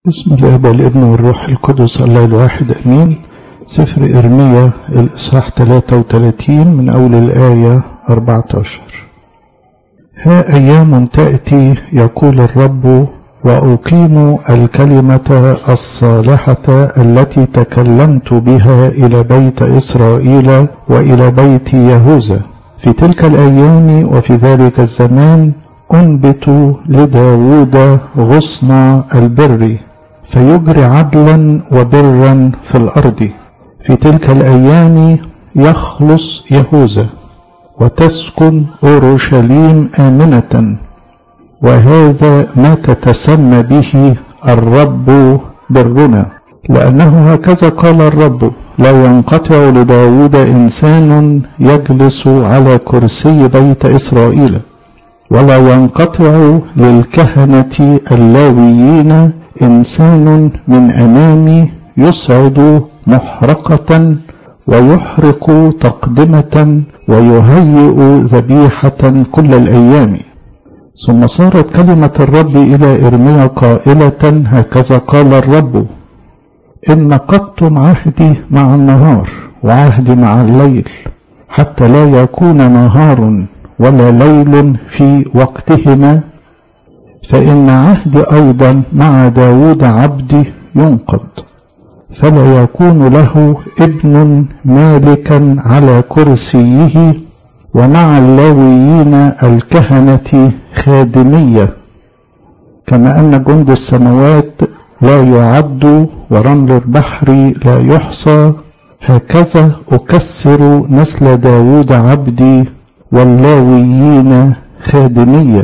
بسم الله والابن والروح القدس الله الواحد امين سفر ارميا الاصحاح 33 من اول الايه 14 ها ايام تاتي يقول الرب واقيم الكلمه الصالحه التي تكلمت بها الى بيت اسرائيل والى بيت يهوذا في تلك الايام وفي ذلك الزمان انبت لداود غصن البر فيجري عدلا وبرا في الارض في تلك الايام يخلص يهوذا وتسكن اورشليم امنه وهذا ما تتسمى به الرب برنا لانه هكذا قال الرب لا ينقطع لداود انسان يجلس على كرسي بيت اسرائيل ولا ينقطع للكهنه اللاويين انسان من امامي يصعد محرقه ويحرق تقدمه ويهيئ ذبيحه كل الايام ثم صارت كلمه الرب الى ارميا قائله هكذا قال الرب ان نقضتم عهدي مع النهار وعهدي مع الليل حتى لا يكون نهار ولا ليل في وقتهما فإن عهدي أيضا مع داود عبدي ينقض فلا يكون له ابن مالكا على كرسيه ومع اللاويين الكهنة خادمية كما أن جند السماوات لا يعد ورمل البحر لا يحصى هكذا أكسر نسل داود عبدي واللاويين خادميه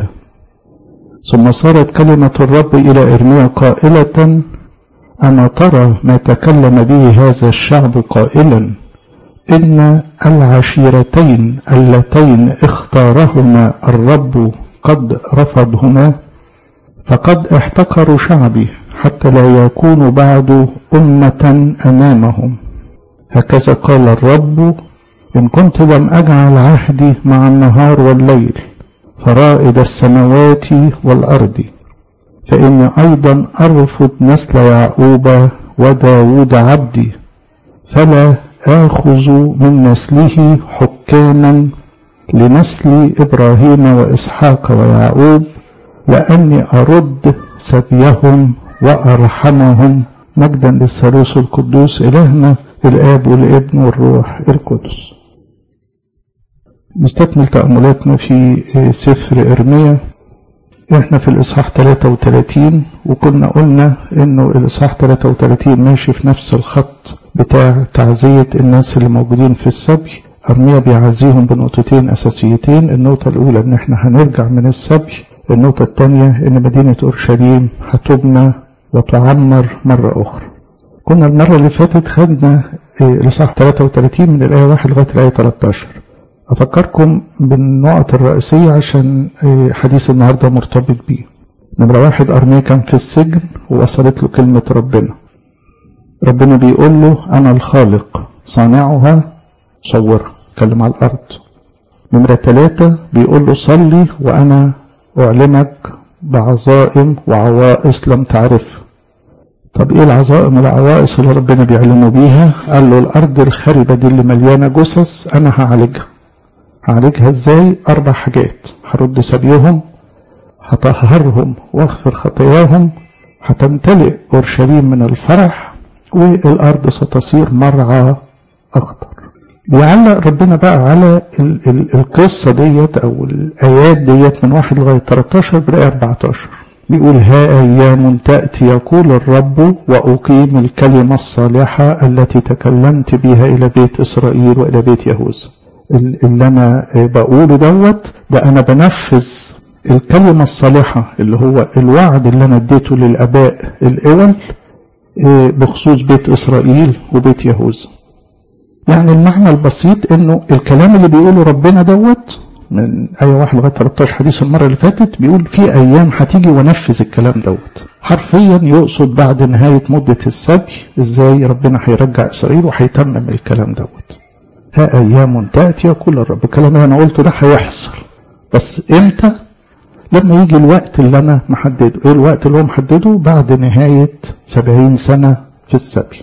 ثم صارت كلمة الرب إلى إرميا قائلة أما ترى ما تكلم به هذا الشعب قائلا إن العشيرتين اللتين اختارهما الرب قد رفضهما فقد احتقروا شعبي حتى لا يكون بعد أمة أمامهم هكذا قال الرب إن كنت لم أجعل عهدي مع النهار والليل فرائد السماوات والأرض فإني أيضا أرفض نسل يعقوب وداود عبدي فلا آخذ من نسله حكاما لنسل إبراهيم وإسحاق ويعقوب لأني أرد سبيهم وأرحمهم مجدا للثالوث القدوس إلهنا الآب والابن والروح القدس نستكمل تأملاتنا في سفر إرميا احنا في الإصحاح 33 وكنا قلنا انه الإصحاح 33 ماشي في نفس الخط بتاع تعزية الناس اللي موجودين في السبي أرميا بيعزيهم بنقطتين أساسيتين النقطة الأولى إن احنا هنرجع من السبي النقطة الثانية إن مدينة أورشليم هتبنى وتعمر مرة أخرى كنا المرة اللي فاتت خدنا الإصحاح 33 من الآية 1 لغاية الآية 13 أفكركم بالنقط الرئيسية عشان حديث النهاردة مرتبط بيه نمرة واحد أرميا كان في السجن ووصلت له كلمة ربنا ربنا بيقول له أنا الخالق صانعها صورها كلم على الأرض نمرة ثلاثة بيقول له صلي وأنا أعلمك بعظائم وعوائص لم تعرفها طب ايه العظائم والعوائص اللي ربنا بيعلمه بيها قال له الارض الخربة دي اللي مليانة جثث انا هعالجها هعالجها ازاي اربع حاجات هرد سبيهم هطهرهم واغفر خطاياهم هتمتلئ اورشليم من الفرح والارض ستصير مرعى اخضر بيعلق ربنا بقى على ال ال القصة ديت او الايات ديت من واحد لغاية 13 بالايه 14 بيقول ها أيام تأتي يقول الرب وأقيم الكلمة الصالحة التي تكلمت بها إلى بيت إسرائيل وإلى بيت يهوذا اللي أنا بقوله دوت ده أنا بنفذ الكلمة الصالحة اللي هو الوعد اللي أنا اديته للآباء الأول بخصوص بيت إسرائيل وبيت يهوذا يعني المعنى البسيط انه الكلام اللي بيقوله ربنا دوت من آية 1 لغاية 13 حديث المرة اللي فاتت بيقول في أيام هتيجي ونفذ الكلام دوت حرفيا يقصد بعد نهاية مدة السبي إزاي ربنا هيرجع إسرائيل وهيتمم الكلام دوت ها أيام تأتي يقول الرب الكلام اللي أنا قلته ده هيحصل بس إمتى لما يجي الوقت اللي أنا محدده إيه الوقت اللي هو محدده بعد نهاية سبعين سنة في السبي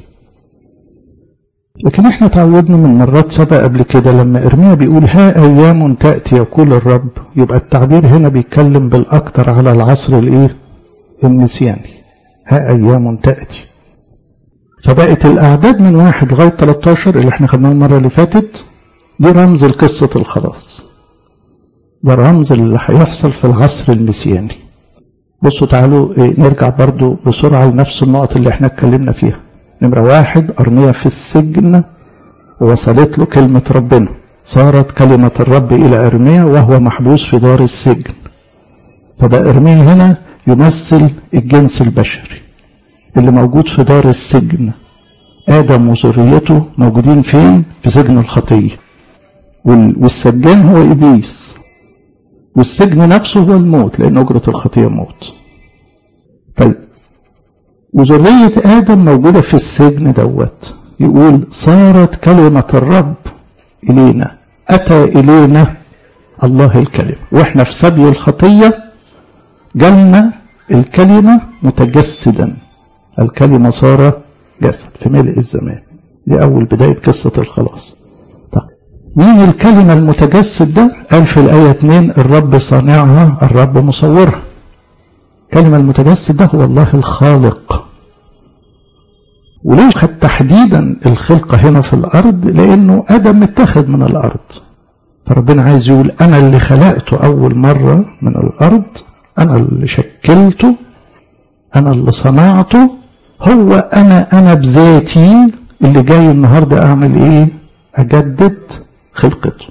لكن احنا تعودنا من مرات سبق قبل كده لما ارميا بيقول ها ايام تاتي يقول الرب يبقى التعبير هنا بيتكلم بالاكثر على العصر الايه النسياني ها ايام تاتي فبقت الاعداد من واحد لغايه 13 اللي احنا خدناه المره اللي فاتت دي رمز لقصه الخلاص ده رمز اللي هيحصل في العصر النسياني بصوا تعالوا ايه نرجع برضو بسرعه لنفس النقط اللي احنا اتكلمنا فيها نمرة واحد أرميا في السجن وصلت له كلمة ربنا صارت كلمة الرب إلى أرميا وهو محبوس في دار السجن فبقى أرميا هنا يمثل الجنس البشري اللي موجود في دار السجن آدم وذريته موجودين فين؟ في سجن الخطية والسجان هو إبليس والسجن نفسه هو الموت لأن أجرة الخطية موت طيب وذرية آدم موجودة في السجن دوت يقول صارت كلمة الرب إلينا أتى إلينا الله الكلمة وإحنا في سبي الخطية جالنا الكلمة متجسدا الكلمة صار جسد في ملء الزمان دي أول بداية قصة الخلاص طيب مين الكلمة المتجسد ده قال في الآية 2 الرب صانعها الرب مصورها الكلمة المتجسد ده هو الله الخالق وليه خد تحديدا الخلقة هنا في الأرض لأنه آدم متاخد من الأرض فربنا عايز يقول أنا اللي خلقته أول مرة من الأرض أنا اللي شكلته أنا اللي صنعته هو أنا أنا بذاتي اللي جاي النهاردة أعمل إيه أجدد خلقته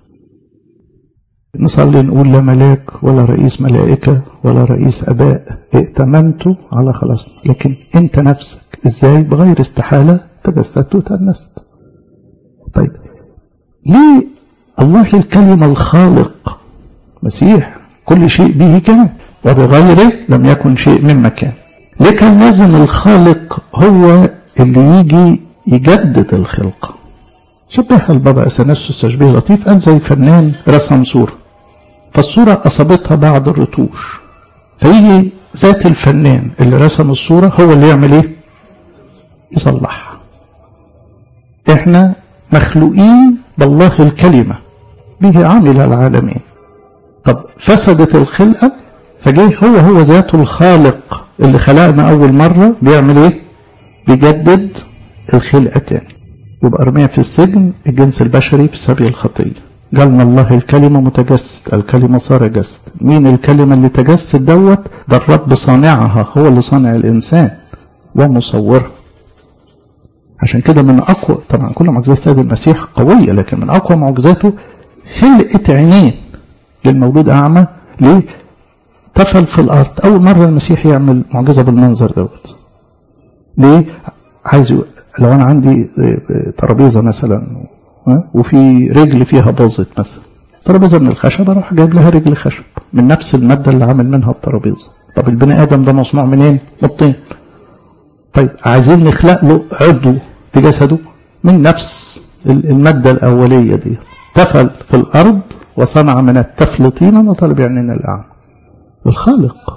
نصلي نقول لا ملاك ولا رئيس ملائكة ولا رئيس أباء ائتمنت على خلاصنا لكن أنت نفسك إزاي بغير استحالة تجسدت وتأنست طيب ليه الله الكلمة الخالق مسيح كل شيء به كان وبغيره لم يكن شيء مما كان ليه كان لازم الخالق هو اللي يجي يجدد الخلقة شبه البابا أثناسيوس تشبيه لطيف قال زي فنان رسم صورة فالصورة أصابتها بعض الرتوش فيجي ذات الفنان اللي رسم الصورة هو اللي يعمل ايه يصلحها احنا مخلوقين بالله الكلمة به عمل العالمين طب فسدت الخلقة فجه هو هو ذاته الخالق اللي خلقنا أول مرة بيعمل ايه بيجدد الخلقة تاني يبقى أرمية في السجن الجنس البشري في سبي الخطية جالنا الله الكلمة متجسد الكلمة صار جسد مين الكلمة اللي تجسد دوت ده الرب صانعها هو اللي صانع الإنسان ومصورها عشان كده من أقوى طبعا كل معجزات السيد المسيح قوية لكن من أقوى معجزاته خلقة عينين للمولود أعمى ليه؟ طفل في الأرض أول مرة المسيح يعمل معجزة بالمنظر دوت ليه؟ عايز لو أنا عندي ترابيزة مثلا وفي رجل فيها باظت مثلا ترابيزة من الخشب أروح جايب لها رجل خشب من نفس المادة اللي عامل منها الترابيزة طب البني آدم ده مصنوع منين؟ من الطين طيب عايزين نخلق له عضو في جسده من نفس المادة الأولية دي تفل في الأرض وصنع من التفل طينا وطلب يعنينا الأعمى الخالق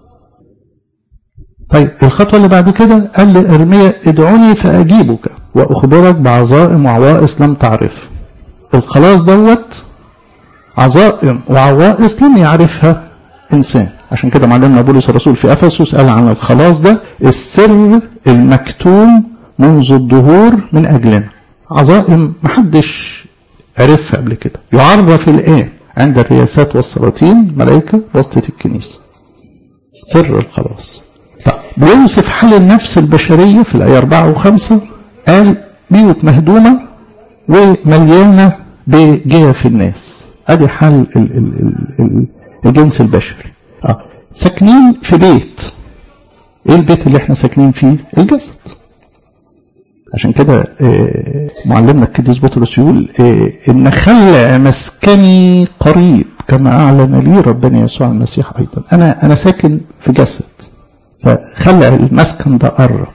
طيب الخطوة اللي بعد كده قال لإرميا ادعوني فأجيبك وأخبرك بعظائم وعوائص لم تعرف الخلاص دوت عظائم وعوائص لم يعرفها إنسان عشان كده معلمنا بولس الرسول في أفسس قال عن الخلاص ده السر المكتوم منذ الظهور من أجلنا عظائم محدش عرفها قبل كده يعرف الآن عند الرياسات والسلاطين ملائكة وسطة الكنيسة سر الخلاص طب بيوصف حال النفس البشرية في الآية 4 و5 قال بيوت مهدومة ومليانة بجيف الناس ادي حال ال ال ال ال الجنس البشري آه. ساكنين في بيت ايه البيت اللي احنا ساكنين فيه الجسد عشان كده آه معلمنا القديس بطرس يقول آه ان خلع مسكني قريب كما اعلن لي ربنا يسوع المسيح ايضا انا انا ساكن في جسد فخلع المسكن ده قرب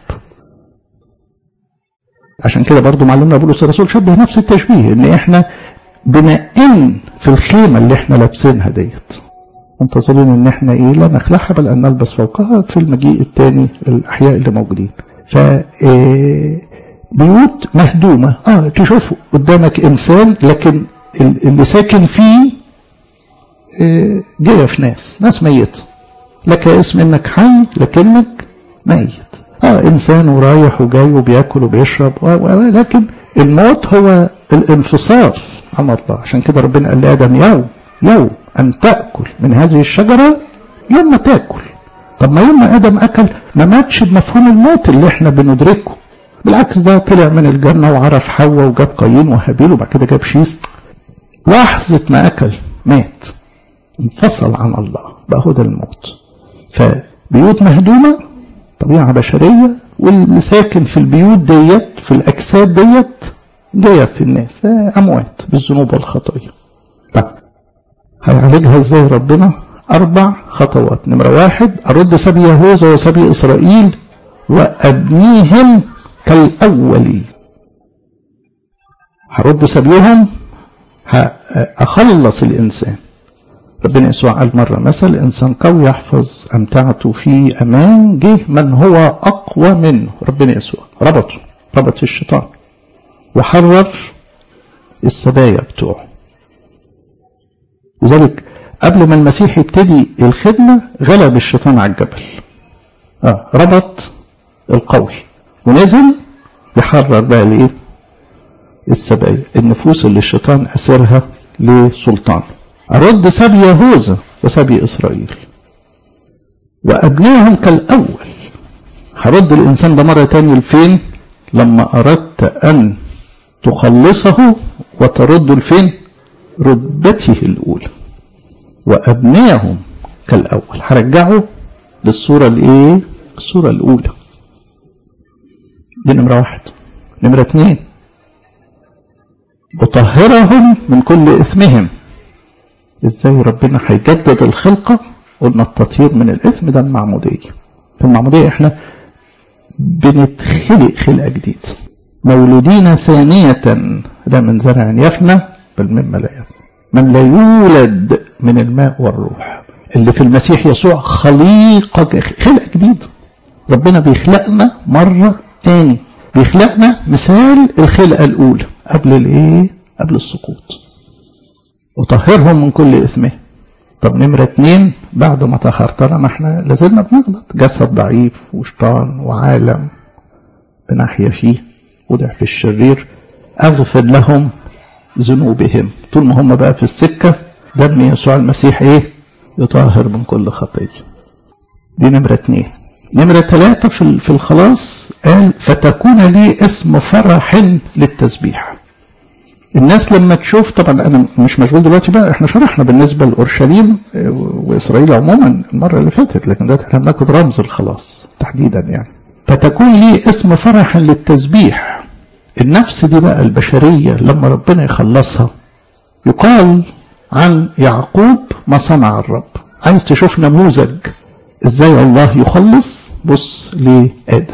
عشان كده برضو معلمنا بولس الرسول شبه نفس التشبيه ان احنا بنائن في الخيمة اللي احنا لابسينها ديت منتظرين ان احنا ايه لا نخلعها بل ان نلبس فوقها في المجيء الثاني الاحياء اللي موجودين ف بيوت مهدومة اه تشوف قدامك انسان لكن اللي ساكن فيه جيف ناس ناس ميتة لك اسم انك حي لكنك ميت اه انسان ورايح وجاي وبياكل وبيشرب لكن الموت هو الانفصال عن الله عشان كده ربنا قال لادم يوم يوم ان تاكل من هذه الشجره يوم ما تاكل طب ما يوم ما ادم اكل ما ماتش بمفهوم الموت اللي احنا بندركه بالعكس ده طلع من الجنه وعرف حواء وجاب قايين وهابيل وبعد كده جاب شيس لحظه ما اكل مات انفصل عن الله بقى هو ده الموت فبيوت مهدومه طبيعه بشريه واللي ساكن في البيوت ديت في الاجساد ديت جايه في الناس اموات بالذنوب والخطايا طب هيعالجها ازاي ربنا اربع خطوات نمره واحد ارد سبي يهوذا وسبي اسرائيل وابنيهم كالاول هرد سبيهم هأخلص الإنسان ربنا يسوع قال مرة مثل إنسان قوي يحفظ أمتعته في أمان جه من هو أقوى منه ربنا يسوع ربطه ربط الشيطان وحرر السبايا بتوعه لذلك قبل ما المسيح يبتدي الخدمة غلب الشيطان على الجبل آه ربط القوي ونزل يحرر بقى الايه السبايا النفوس اللي الشيطان أسرها لسلطانه أرد سبي يهوذا وسبي إسرائيل وأبنيهم كالأول هرد الإنسان ده مرة تانية لفين لما أردت أن تخلصه وترد لفين رتبته الأولى وأبنيهم كالأول هرجعه للصورة الإيه الصورة الأولى دي نمرة واحد نمرة اتنين أطهرهم من كل إثمهم إزاي ربنا هيجدد الخلقة قلنا التطهير من الإثم ده المعمودية في المعمودية إحنا بنتخلق خلقة جديدة مولودين ثانية لا من زرع يفنى بل مما لا يفنى من لا يولد من الماء والروح اللي في المسيح يسوع خليقة خلقة جديدة ربنا بيخلقنا مرة تاني بيخلقنا مثال الخلقة الأولى قبل الإيه؟ قبل السقوط وطهرهم من كل إثمه طب نمرة اتنين بعد ما طهرتنا ما احنا لازلنا بنغلط جسد ضعيف وشيطان وعالم بنحيا فيه وضعف الشرير أغفر لهم ذنوبهم طول ما هم بقى في السكة دم يسوع المسيح ايه يطهر من كل خطية دي نمرة اتنين نمرة ثلاثة في, في الخلاص قال فتكون لي اسم فرح للتسبيح الناس لما تشوف طبعا انا مش مشغول دلوقتي بقى احنا شرحنا بالنسبه لاورشليم واسرائيل عموما المره اللي فاتت لكن دلوقتي احنا بناخد رمز الخلاص تحديدا يعني فتكون لي اسم فرح للتسبيح النفس دي بقى البشريه لما ربنا يخلصها يقال عن يعقوب ما صنع الرب عايز تشوف نموذج ازاي الله يخلص بص لادم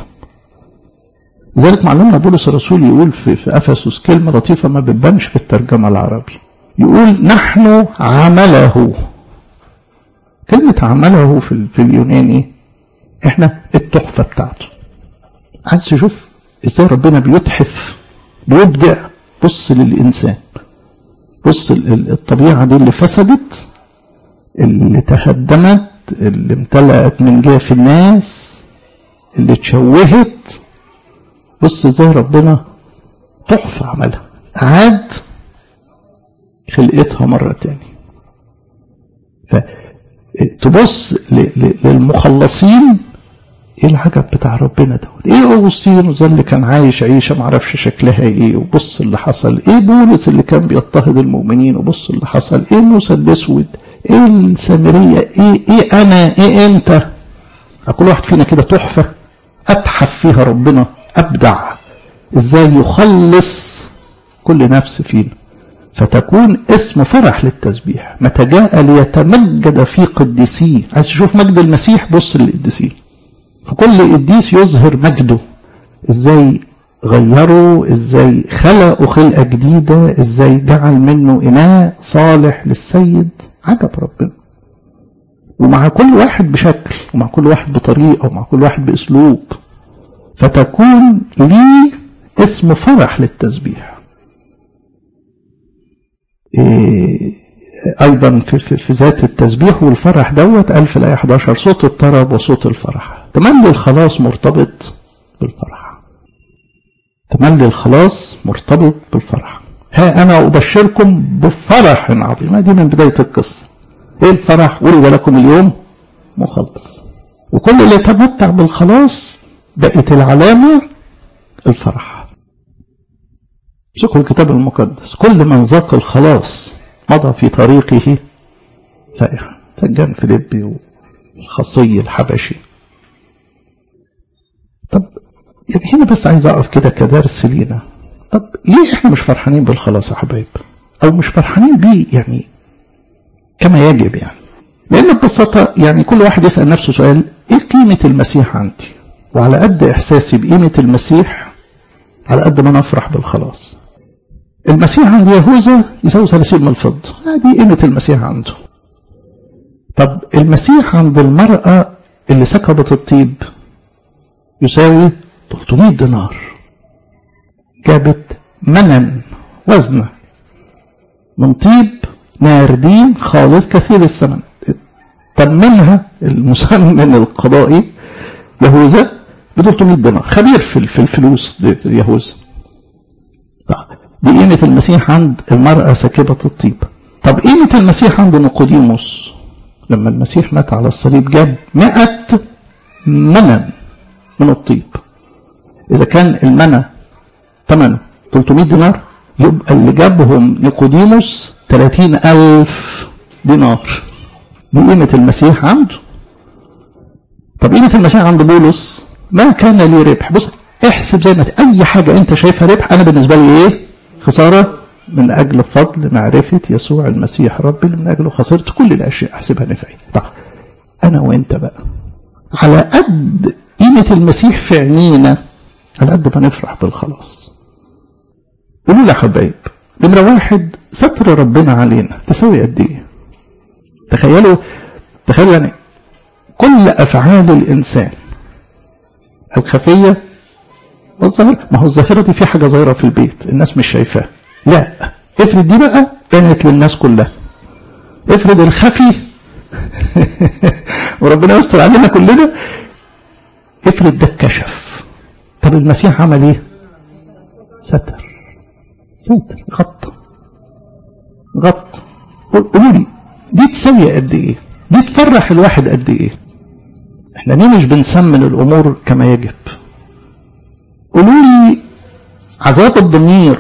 لذلك معلمنا بولس الرسول يقول في, في افسس كلمه لطيفه ما بتبانش في الترجمه العربي يقول نحن عمله كلمه عمله في, في اليوناني احنا التحفه بتاعته عايز تشوف ازاي ربنا بيتحف بيبدع بص للانسان بص الطبيعه دي اللي فسدت اللي تهدمت اللي امتلأت من جاف الناس اللي اتشوهت بص ازاي ربنا تحفة عملها عاد خلقتها مرة تاني فتبص للمخلصين ايه العجب بتاع ربنا دوت ايه اغسطينوس ده اللي كان عايش عيشه معرفش شكلها ايه وبص اللي حصل ايه بولس اللي كان بيضطهد المؤمنين وبص اللي حصل ايه موسى الاسود ايه السامريه ايه ايه انا ايه انت كل واحد فينا كده تحفه اتحف فيها ربنا ابدع ازاي يخلص كل نفس فينا فتكون اسم فرح للتسبيح متى جاء ليتمجد في قديسيه عايز تشوف مجد المسيح بص للقديسين فكل قديس يظهر مجده ازاي غيروا ازاي خلقوا خلقه جديده ازاي جعل منه اناء صالح للسيد عجب ربنا ومع كل واحد بشكل ومع كل واحد بطريقة ومع كل واحد بأسلوب فتكون لي اسم فرح للتسبيح إيه أيضا في, في, في ذات التسبيح والفرح دوت قال في الآية 11 صوت الطرب وصوت الفرح تملي الخلاص مرتبط بالفرح تملي الخلاص مرتبط بالفرح ها أنا أبشركم بفرح عظيم دي من بداية القصة إيه الفرح ولد لكم اليوم مخلص وكل اللي تمتع بالخلاص بقت العلامة الفرح شكر الكتاب المقدس كل من ذاق الخلاص مضى في طريقه فرحا سجان فيليبي والخصي الحبشي طب يعني هنا بس عايز اقف كده كدرس لينا طب ليه احنا مش فرحانين بالخلاص يا حبايب او مش فرحانين بيه يعني كما يجب يعني لان ببساطه يعني كل واحد يسال نفسه سؤال ايه قيمه المسيح عندي وعلى قد احساسي بقيمه المسيح على قد ما انا افرح بالخلاص المسيح عند يهوذا يساوي 30 من الفضة دي قيمة المسيح عنده طب المسيح عند المرأة اللي سكبت الطيب يساوي 300 دينار جابت منن وزنة من طيب ناردين خالص كثير الثمن تمنها المسمن القضائي يهوذا ب 300 دينار خبير في الفلوس يهوذا دي قيمة المسيح عند المرأة ساكبة الطيب طب قيمة المسيح عند نيقوديموس لما المسيح مات على الصليب جاب مئة منن من الطيب إذا كان المنى ثمنه 300 دينار يبقى اللي جابهم نيقوديموس 30 ألف دينار دي قيمة المسيح عنده طب قيمة المسيح عند بولس ما كان لي ربح بص احسب زي ما اي حاجة انت شايفها ربح انا بالنسبة لي ايه خسارة من أجل فضل معرفة يسوع المسيح ربي اللي من أجله خسرت كل الأشياء أحسبها نفعي طب أنا وأنت بقى على قد قيمة المسيح في عينينا على قد ما نفرح بالخلاص قولوا لي يا حبايب نمرة واحد ستر ربنا علينا تساوي قد إيه؟ تخيلوا تخيلوا يعني كل أفعال الإنسان الخفية والظاهرة ما هو الظاهرة دي في حاجة ظاهرة في البيت الناس مش شايفاها لا افرض دي بقى كانت للناس كلها افرض الخفي وربنا يستر علينا كلنا افرض ده اتكشف طب المسيح عمل ايه ستر ستر غطى غطى قولوا لي دي تسوي قد ايه دي تفرح الواحد قد ايه احنا ليه مش بنسمن الامور كما يجب قولوا لي عذاب الضمير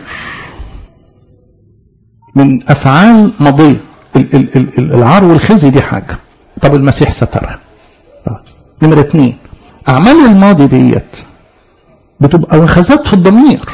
من افعال ماضيه العار والخزي دي حاجه طب المسيح سترها نمرة اتنين اعمال الماضي ديت بتبقى وخزات في الضمير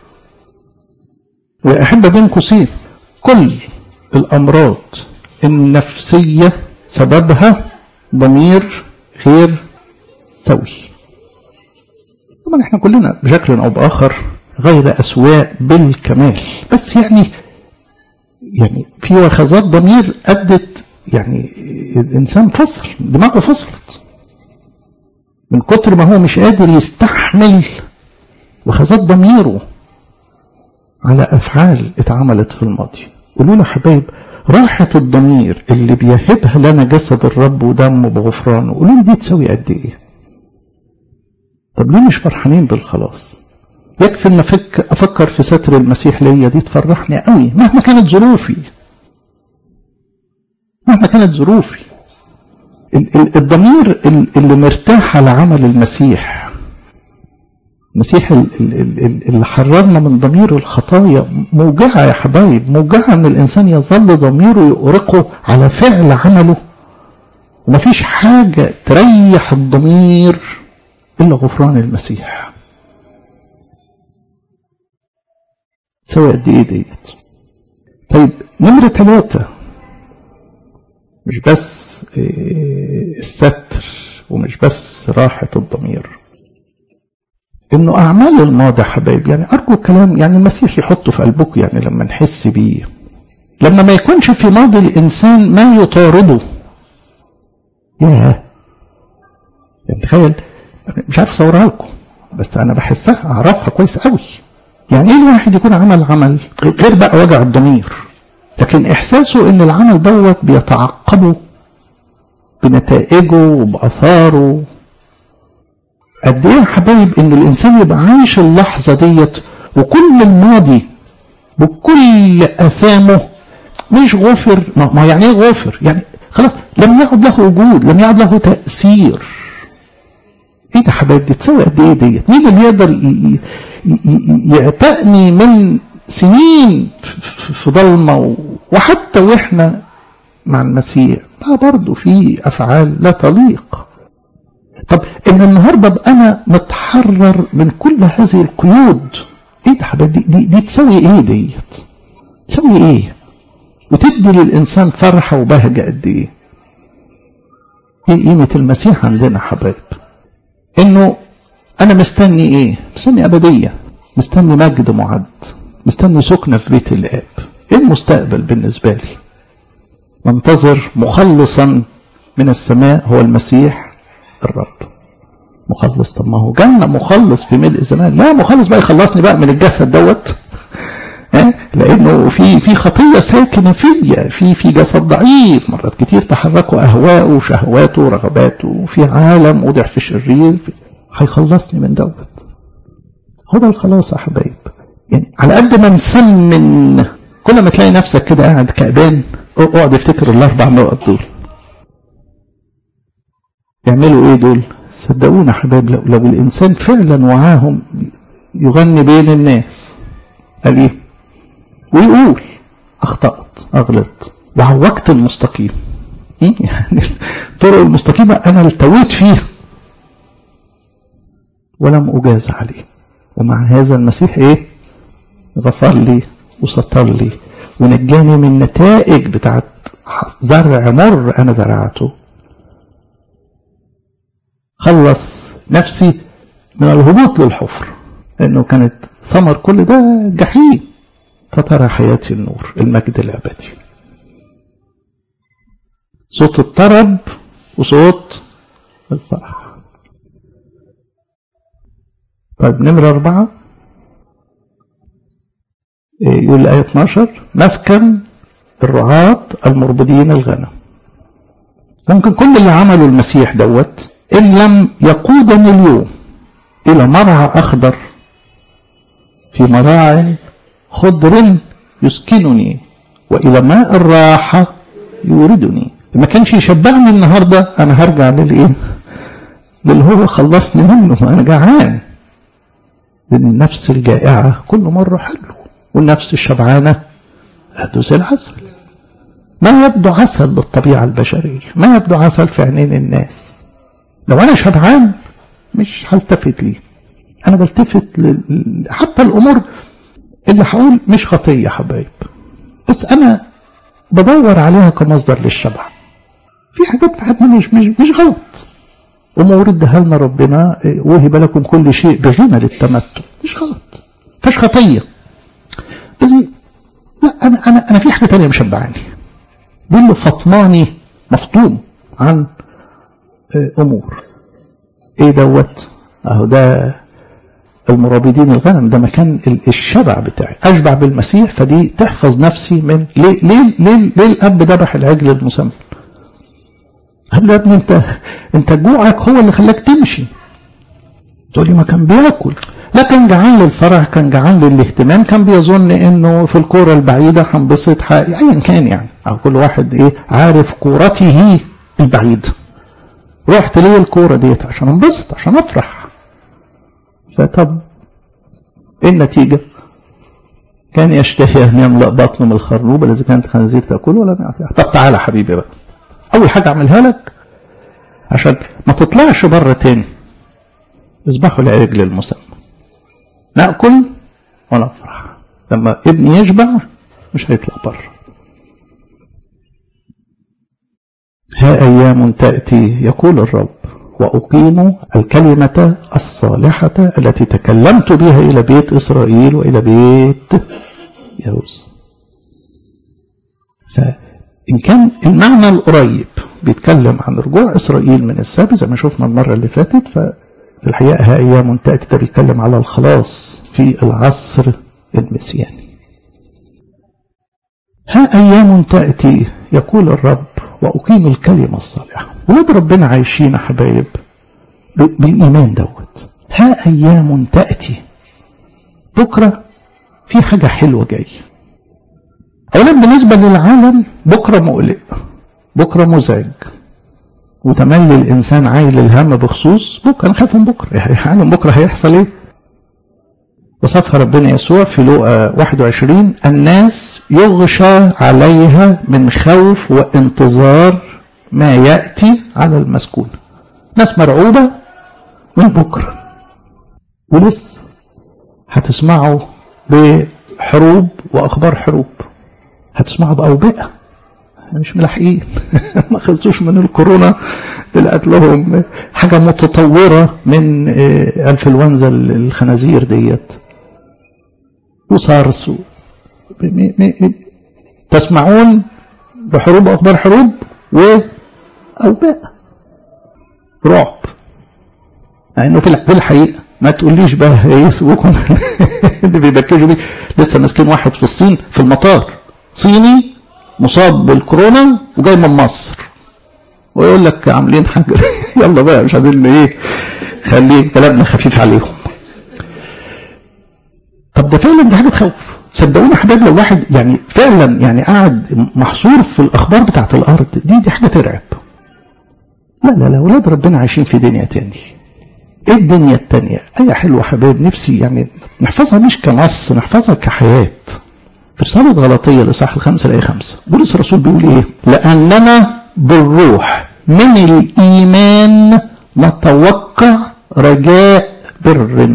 واحب بين قوسين كل الامراض النفسيه سببها ضمير غير سوي طبعا احنا كلنا بشكل او باخر غير اسواء بالكمال بس يعني يعني في وخزات ضمير ادت يعني الانسان فصل دماغه فصلت من كتر ما هو مش قادر يستحمل وخزات ضميره على افعال اتعملت في الماضي قولوا له حبايب راحة الضمير اللي بيهبها لنا جسد الرب ودمه بغفرانه قولوا لي دي تساوي قد ايه طب ليه مش فرحانين بالخلاص يكفي ان أفك افكر في ستر المسيح ليا دي تفرحني قوي مهما كانت ظروفي مهما كانت ظروفي الضمير اللي مرتاح على عمل المسيح المسيح اللي حررنا من ضمير الخطايا موجعة يا حبايب موجعة ان الانسان يظل ضميره يؤرقه على فعل عمله ومفيش حاجة تريح الضمير إلا غفران المسيح تسوي قد إيه ديت طيب نمرة ثلاثة مش بس الستر ومش بس راحة الضمير انه اعمال الماضي حبايب يعني ارجو الكلام يعني المسيح يحطه في قلبكم يعني لما نحس بيه لما ما يكونش في ماضي الانسان ما يطارده ياه يعني تخيل مش عارف اصورها لكم بس انا بحسها اعرفها كويس قوي يعني ايه الواحد يكون عمل عمل غير بقى وجع الضمير لكن احساسه ان العمل دوت بيتعقبه بنتائجه وباثاره قد ايه يا حبايب ان الانسان يبقى عايش اللحظه ديت وكل الماضي بكل اثامه مش غفر ما يعني ايه غفر يعني خلاص لم يعد له وجود لم يعد له تاثير ايه ده حبايب دي تساوي قد ايه ديت مين اللي يقدر يعتقني من سنين في ضلمه وحتى واحنا مع المسيح ما برضه في افعال لا تليق طب ان النهارده ابقى انا متحرر من كل هذه القيود ايه ده حبايب دي, دي, دي تساوي ايه ديت تساوي ايه وتدي للانسان فرحه وبهجه قد ايه ايه قيمه المسيح عندنا حبايب انه انا مستني ايه مستني ابديه مستني مجد معد مستني سكنه في بيت الاب ايه المستقبل بالنسبه لي منتظر مخلصا من السماء هو المسيح الرب مخلص طب ما هو جالنا مخلص في ملء زمان لا مخلص بقى يخلصني بقى من الجسد دوت لانه في في خطيه ساكنه فيا في في جسد ضعيف مرات كتير تحركوا اهواءه وشهواته ورغباته في عالم وضع في شرير هيخلصني من دوت هو ده الخلاص يا حبايب يعني على قد ما نسمن كل ما تلاقي نفسك كده قاعد كأبان اقعد افتكر الاربع نقط دول يعملوا ايه دول صدقونا يا حبايب لو, لو الانسان فعلا وعاهم يغني بين الناس قال ايه ويقول اخطأت اغلط وعوجت المستقيم يعني الطرق المستقيمة انا التويت فيها ولم اجاز عليه ومع هذا المسيح ايه غفر لي وستر لي ونجاني من نتائج بتاعت زرع مر انا زرعته خلص نفسي من الهبوط للحفر لانه كانت ثمر كل ده جحيم فترى حياتي النور المجد الابدي صوت الطرب وصوت الفرح طيب نمرة أربعة يقول الآية 12 مسكن الرعاة المربدين الغنم ممكن كل اللي عمله المسيح دوت إن لم يقودني اليوم إلى مرعى أخضر في مراع خضر يسكنني وإلى ماء الراحة يوردني ما كانش يشبعني النهاردة أنا هرجع للإيه للي هو خلصني منه أنا جعان لأن النفس الجائعة كل مرة حلو والنفس الشبعانة هدوس العسل ما يبدو عسل للطبيعة البشرية ما يبدو عسل في عينين الناس لو أنا شبعان مش هلتفت ليه أنا بلتفت ل... حتى الأمور اللي هقول مش خطية حبايب بس أنا بدور عليها كمصدر للشبع في حاجات في حياتنا مش مش مش غلط أمور ادها لنا ربنا وهب لكم كل شيء بغنى للتمتع مش غلط فش خطية بس لا أنا أنا أنا في حاجة تانية مشبعاني دي اللي فطماني مفطوم عن أمور إيه دوت أهو ده المرابدين الغنم ده مكان الشبع بتاعي أشبع بالمسيح فدي تحفظ نفسي من ليه ليه ليه, ليه الأب ذبح العجل المسمى قال له يا ابني انت انت جوعك هو اللي خلاك تمشي تقول لي ما كان بياكل لا كان جعان للفرح كان جعان للاهتمام كان بيظن انه في الكوره البعيده هنبسط ايا يعني كان يعني او كل واحد ايه عارف كورته البعيده رحت ليه الكوره ديت عشان انبسط عشان افرح فطب ايه النتيجه كان يشتهي ان يملا بطنه من الخرنوبه الذي كانت خنزير تاكله ولم يعطيها طب تعالى حبيبي بقى اول حاجه اعملها لك عشان ما تطلعش بره تاني اذبحوا العجل المسمى ناكل ونفرح لما ابني يشبع مش هيطلع بره ها ايام تاتي يقول الرب واقيم الكلمه الصالحه التي تكلمت بها الى بيت اسرائيل والى بيت يهوذا فان كان المعنى القريب بيتكلم عن رجوع إسرائيل من السبي زي ما شفنا المرة اللي فاتت ففي الحقيقة ها أيام تأتي ده بيتكلم على الخلاص في العصر المسياني ها أيام تأتي يقول الرب وأقيم الكلمة الصالحة ولاد ربنا عايشين يا حبايب بالإيمان دوت ها أيام تأتي بكرة في حاجة حلوة جاية أولا بالنسبة للعالم بكرة مقلق بكرة مزعج وتملي الإنسان عايل الهم بخصوص بكرة أنا خايف من بكرة يعني بكرة هيحصل إيه وصفها ربنا يسوع في لوقا 21 الناس يغشى عليها من خوف وانتظار ما يأتي على المسكون ناس مرعوبة من بكرة ولسه هتسمعوا بحروب وأخبار حروب هتسمعوا بأوبئة مش ملاحقين ما خلصوش من الكورونا طلعت لهم حاجة متطورة من انفلونزا الخنازير ديت وسارس تسمعون بحروب أخبار حروب وأوباء رعب لأنه يعني في الحقيقة ما تقوليش بقى ايه سيبوكم اللي بيبكجوا بيه لسه ماسكين واحد في الصين في المطار صيني مصاب بالكورونا وجاي من مصر ويقول لك عاملين حاجه يلا بقى مش عايزين ايه خليه كلامنا خفيف عليهم طب ده فعلا دي حاجه تخوف صدقوني يا حبايبي لو واحد يعني فعلا يعني قاعد محصور في الاخبار بتاعت الارض دي دي حاجه ترعب لا لا لا اولاد ربنا عايشين في دنيا تاني ايه الدنيا التانية ايه حلوة حبايب نفسي يعني نحفظها مش كنص نحفظها كحياة في رسالة غلطية لصح الخمسة لأي خمسة بولس الرسول بيقول ايه لأننا بالروح من الإيمان نتوقع رجاء بر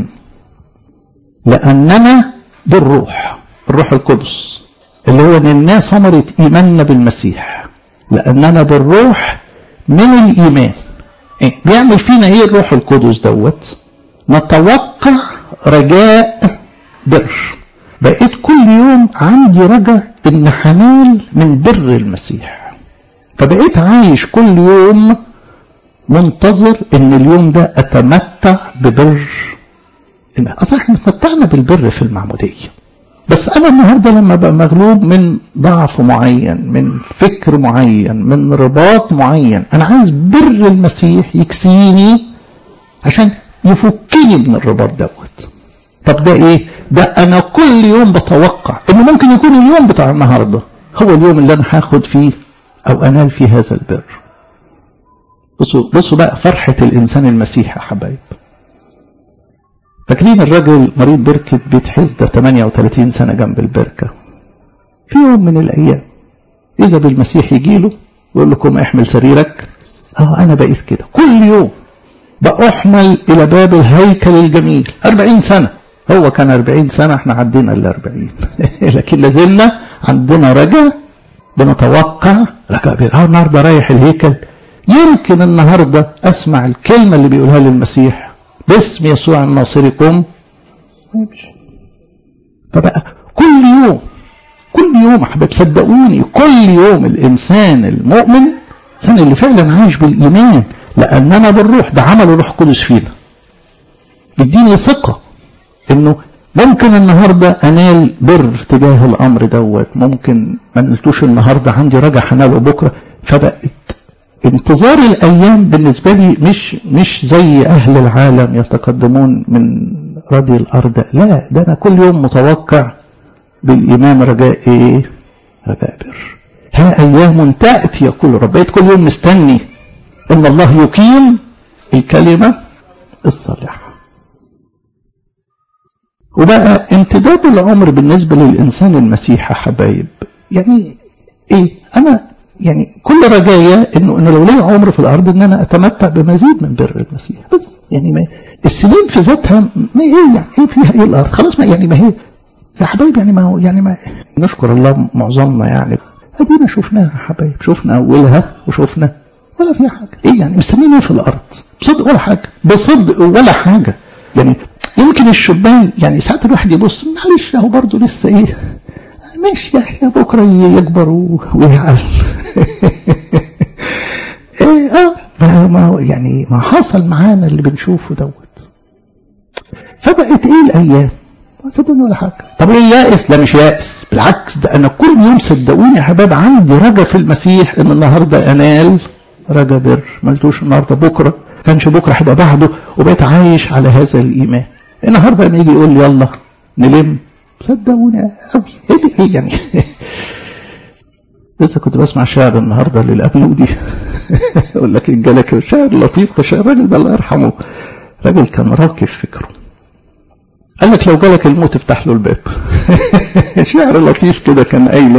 لأننا بالروح الروح القدس اللي هو نلناه ثمرة إيماننا بالمسيح لأننا بالروح من الإيمان إيه؟ بيعمل فينا ايه الروح القدس دوت نتوقع رجاء بر بقيت كل يوم عندي رجاء ان هنال من بر المسيح فبقيت عايش كل يوم منتظر ان اليوم ده اتمتع ببر اصلا احنا اتمتعنا بالبر في المعموديه بس انا النهارده لما بقى مغلوب من ضعف معين من فكر معين من رباط معين انا عايز بر المسيح يكسيني عشان يفكني من الرباط دوت طب ده ايه ده انا كل يوم بتوقع انه ممكن يكون اليوم بتاع النهارده هو اليوم اللي انا هاخد فيه او انال فيه هذا البر بصوا بصوا بقى فرحه الانسان المسيحي يا حبايب فاكرين الراجل مريض بركة بيت حزدة 38 سنة جنب البركة في يوم من الأيام إذا بالمسيح يجي له ويقول لكم احمل سريرك اه أنا بقيت كده كل يوم بأحمل إلى باب الهيكل الجميل 40 سنة هو كان 40 سنة احنا عدينا ال 40 لكن لازلنا عندنا رجاء بنتوقع رجاء بير اه النهارده رايح الهيكل يمكن النهارده اسمع الكلمة اللي بيقولها للمسيح باسم يسوع الناصري قم فبقى كل يوم كل يوم يا حبايب صدقوني كل يوم الانسان المؤمن الانسان اللي فعلا عايش بالايمان لاننا بالروح ده عمل الروح القدس فينا بيديني ثقه انه ممكن النهارده انال بر تجاه الامر دوت ممكن ما نلتوش النهارده عندي رجع هناله بكره فبقت انتظار الايام بالنسبه لي مش مش زي اهل العالم يتقدمون من رضي الارض لا ده انا كل يوم متوقع بالايمان رجاء ايه رجاء بر ها ايام تاتي يقول رب بقيت كل يوم مستني ان الله يقيم الكلمه الصالحه وبقى امتداد العمر بالنسبه للانسان المسيحي حبايب يعني ايه انا يعني كل رجايا انه انه لو لي عمر في الارض ان انا اتمتع بمزيد من بر المسيح بس يعني ما السنين في ذاتها ما ايه يعني ايه فيها ايه الارض خلاص ما يعني ما هي يا حبايبي يعني ما هو يعني ما نشكر الله معظمنا يعني ادينا شفناها يا حبايب شفنا اولها وشفنا ولا فيها حاجه ايه يعني مستنيين ايه في الارض بصدق ولا حاجه بصدق ولا حاجه يعني يمكن الشبان يعني ساعات الواحد يبص معلش اهو برضه لسه ايه ماشي يا بكره يكبر ويعقل ما يعني ما حصل معانا اللي بنشوفه دوت فبقت ايه الايام صدقني ولا حاجه طب ايه يائس لا مش يائس بالعكس ده انا كل يوم صدقوني يا حباب عندي رجا في المسيح ان النهارده انال رجا بر ملتوش النهارده بكره كانش بكره هيبقى بعده وبقيت عايش على هذا الايمان النهارده لما يجي يقول لي يلا نلم صدقوني قوي ايه اللي ايه يعني لسه كنت بسمع شعر النهارده للابنودي اقول لك ان جالك شعر لطيف شعر الراجل ده الله يرحمه راجل كان راكب فكره قال لك لو جالك الموت افتح له الباب شعر لطيف كده كان قايله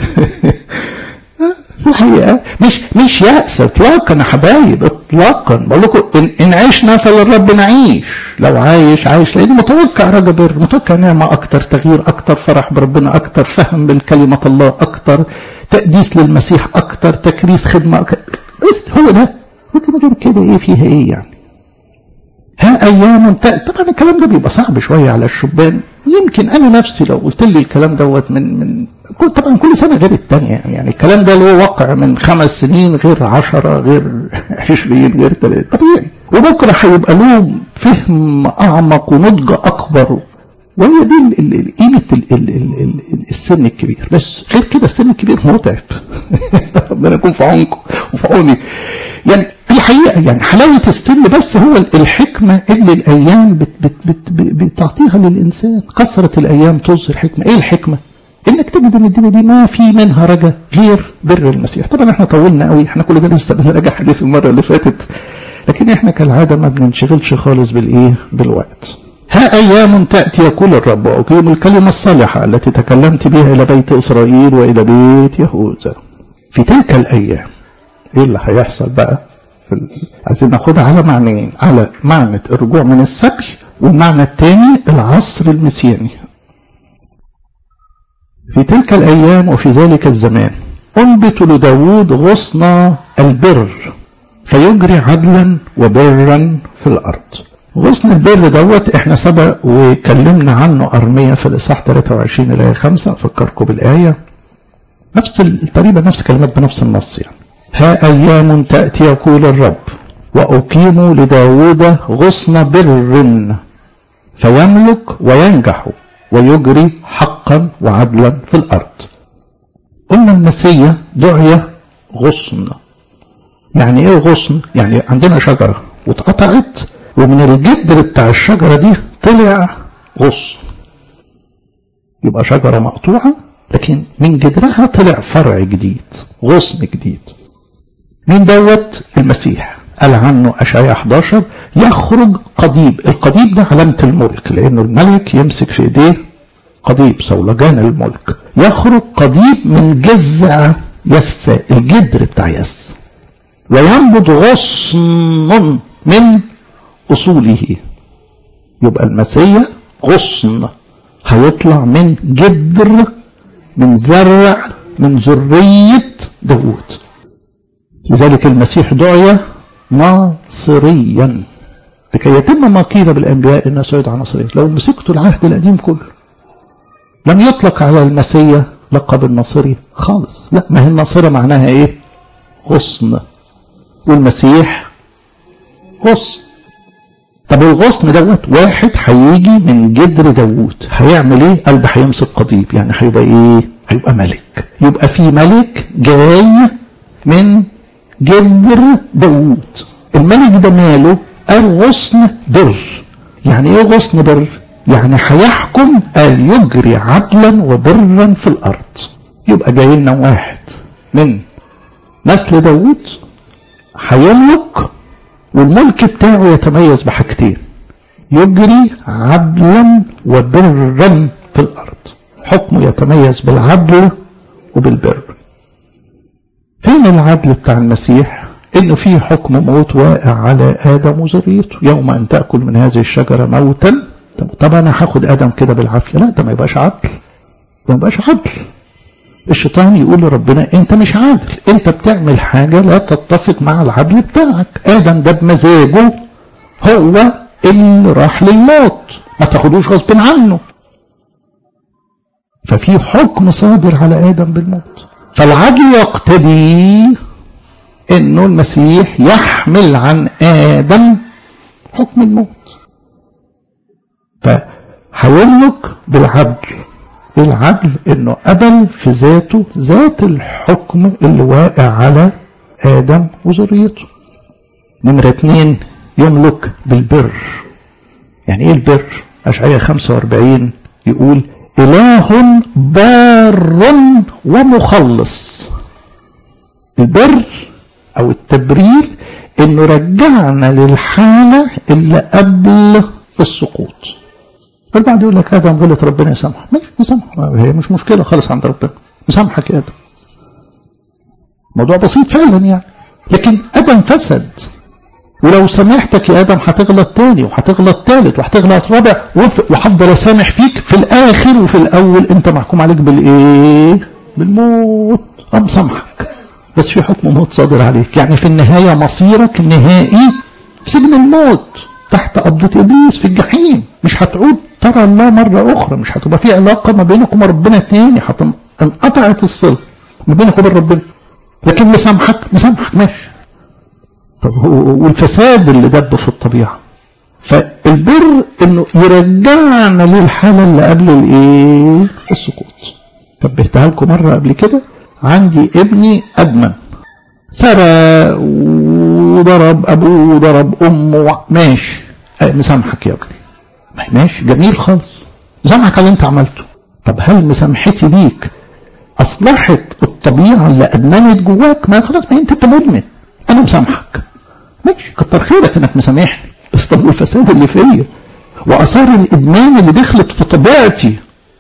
الحقيقه مش مش يأس اطلاقا يا حبايب اطلاقا بقول لكم إن, ان عشنا فللرب نعيش لو عايش عايش لان متوقع رجا بر متوقع نعمه اكتر تغيير اكتر فرح بربنا اكتر فهم بالكلمه الله اكتر تقديس للمسيح اكتر تكريس خدمه أكتر. بس هو ده لكن غير كده ايه فيها ايه يعني ها ايام طبعا الكلام ده بيبقى صعب شويه على الشبان يمكن انا نفسي لو قلت لي الكلام دوت من من طبعا كل سنه غير الثانيه يعني, يعني الكلام ده له وقع من خمس سنين غير عشرة غير عشرين غير ثلاثة طبيعي وبكره هيبقى له فهم اعمق ونضج اكبر وهي دي قيمه السن الكبير بس غير كده السن الكبير متعب ربنا يكون في عونكم وفي عوني يعني في حقيقة يعني حلاوة السن بس هو الحكمة اللي الأيام بت بت بت بتعطيها للإنسان كثرة الأيام تظهر حكمة إيه الحكمة؟ إنك تجد إن الدنيا دي ما في منها رجا غير بر المسيح طبعا إحنا طولنا قوي إحنا كل ده لسه بنراجع حديث المرة اللي فاتت لكن إحنا كالعادة ما بننشغلش خالص بالإيه؟ بالوقت ها أيام تأتي يقول الرب وأقيم الكلمة الصالحة التي تكلمت بها إلى بيت إسرائيل وإلى بيت يهوذا في تلك الأيام إيه اللي هيحصل بقى في عايزين ناخدها على معنيين على معنى الرجوع من السبي والمعنى الثاني العصر المسياني في تلك الأيام وفي ذلك الزمان أنبت لداود غصن البر فيجري عدلا وبرا في الأرض غصن البر دوت احنا سبق وكلمنا عنه أرمية في الإصحاح 23 إلى 5 أفكركم بالآية نفس تقريبا نفس الكلمات بنفس النص يعني ها أيام تأتي يقول الرب وأقيم لداود غصن بر فيملك وينجح ويجري حقا وعدلا في الأرض قلنا المسيح دعية غصن يعني ايه غصن يعني عندنا شجرة واتقطعت ومن الجدر بتاع الشجرة دي طلع غصن يبقى شجرة مقطوعة لكن من جدرها طلع فرع جديد غصن جديد مين دوت المسيح قال عنه أشعياء 11 يخرج قضيب القضيب ده علامة الملك لأنه الملك يمسك في إيديه قضيب صولجان الملك يخرج قضيب من جذع يس الجدر بتاع يس وينبض غصن من أصوله يبقى المسيح غصن هيطلع من جدر من زرع من ذرية داوود لذلك المسيح دعي ناصريا لكي يتم ما قيل بالانبياء انه سيدعى ناصريا لو مسكتوا العهد القديم كله لم يطلق على المسيح لقب الناصري خالص لا ما هي الناصرة معناها ايه غصن والمسيح غصن طب الغصن دوت واحد هيجي من جدر داوود هيعمل ايه قلب هيمسك قضيب يعني هيبقى ايه هيبقى ملك يبقى في ملك جاي من جدر داوود الملك ده ماله قال غصن بر يعني ايه غصن بر يعني هيحكم قال يجري عدلا وبرا في الارض يبقى جاي لنا واحد من نسل داوود هيملك والملك بتاعه يتميز بحاجتين يجري عدلا وبرا في الارض حكمه يتميز بالعدل وبالبر فين العدل بتاع المسيح انه في حكم موت واقع على ادم وذريته يوم ان تاكل من هذه الشجره موتا طب انا هاخد ادم كده بالعافيه لا ده ما يبقاش عدل ما يبقاش عدل الشيطان يقول لربنا انت مش عادل انت بتعمل حاجة لا تتفق مع العدل بتاعك ادم ده بمزاجه هو اللي راح للموت ما تاخدوش غصب عنه ففي حكم صادر على ادم بالموت فالعدل يقتدي انه المسيح يحمل عن ادم حكم الموت فهيملك بالعدل العدل انه قبل في ذاته ذات الحكم اللي واقع على ادم وذريته نمرة اتنين يملك بالبر يعني ايه البر اشعياء 45 يقول اله بار ومخلص البر او التبرير انه رجعنا للحالة اللي قبل السقوط فالبعض يقول لك ادم غلط ربنا يسامحه ماشي يسامحه هي مش مشكله خالص عند ربنا يسامحك يا ادم موضوع بسيط فعلا يعني لكن ادم فسد ولو سامحتك يا ادم هتغلط تاني وهتغلط تالت وهتغلط رابع وهفضل اسامح فيك في الاخر وفي الاول انت محكوم عليك بالايه بالموت ام سامحك بس في حكم موت صادر عليك يعني في النهايه مصيرك النهائي في سجن الموت تحت قبضة إبليس في الجحيم مش هتعود ترى الله مرة أخرى مش هتبقى في علاقة ما بينك وما ربنا تاني انقطعت الصلة ما بينك وبين ربنا لكن مسامحك مسامحك ماشي طب والفساد اللي دب في الطبيعة فالبر انه يرجعنا للحالة اللي قبل الايه السقوط شبهتها لكم مرة قبل كده عندي ابني ادمن سرق وضرب ابوه وضرب امه ماشي مسامحك يا ابني ماشي جميل خالص مسامحك على اللي انت عملته طب هل مسامحتي ليك اصلحت الطبيعه اللي ادمنت جواك ما خلاص ما انت انت مدمن انا مسامحك ماشي كتر خيرك انك مسامحني بس طب والفساد اللي فيا واثار الادمان اللي دخلت في طبيعتي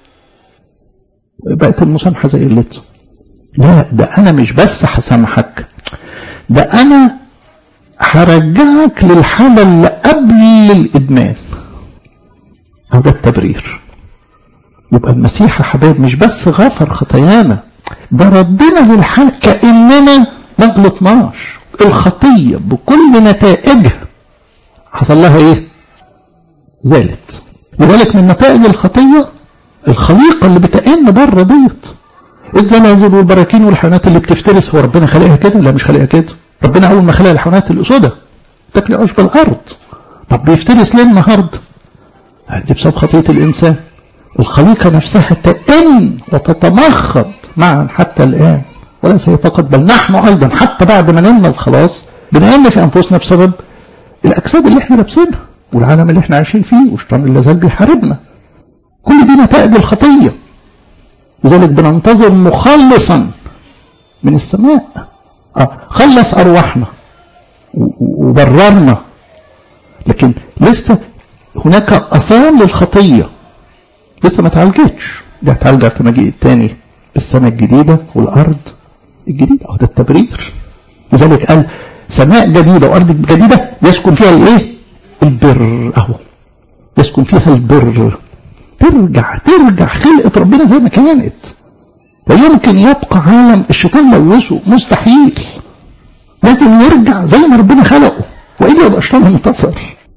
بقت المسامحه زي قلتها لا ده انا مش بس هسامحك ده انا هرجعك للحالة اللي قبل الإدمان أو ده التبرير يبقى المسيح يا حبايب مش بس غفر خطايانا ده ردنا للحالة كأننا ما غلطناش الخطية بكل نتائجها حصل لها ايه زالت لذلك من نتائج الخطية الخليقة اللي بتأن بره ديت الزلازل والبراكين والحيوانات اللي بتفترس هو ربنا خلقها كده لا مش خلقها كده ربنا اول ما خلق الحيوانات الاسودة تاكل عشب الارض طب بيفترس ليه النهارده دي بسبب خطيه الانسان الخليقه نفسها تئن وتتمخض معا حتى الان وليس هي فقط بل نحن ايضا حتى بعد ما نلنا الخلاص بنئن في انفسنا بسبب الاجساد اللي احنا لابسينها والعالم اللي احنا عايشين فيه والشيطان اللي زال بيحاربنا كل دي نتائج الخطيه لذلك بننتظر مخلصا من السماء آه خلص أرواحنا وبررنا لكن لسه هناك أثار للخطية لسه ما تعالجتش دي هتعالج في مجيء التاني السماء الجديدة والأرض الجديدة أهو ده التبرير لذلك قال سماء جديدة وأرض جديدة يسكن فيها الإيه؟ البر أهو يسكن فيها البر ترجع ترجع خلقة ربنا زي ما كانت لا يمكن يبقى عالم الشيطان لوثه مستحيل لازم يرجع زي ما ربنا خلقه والا يبقى الشيطان انتصر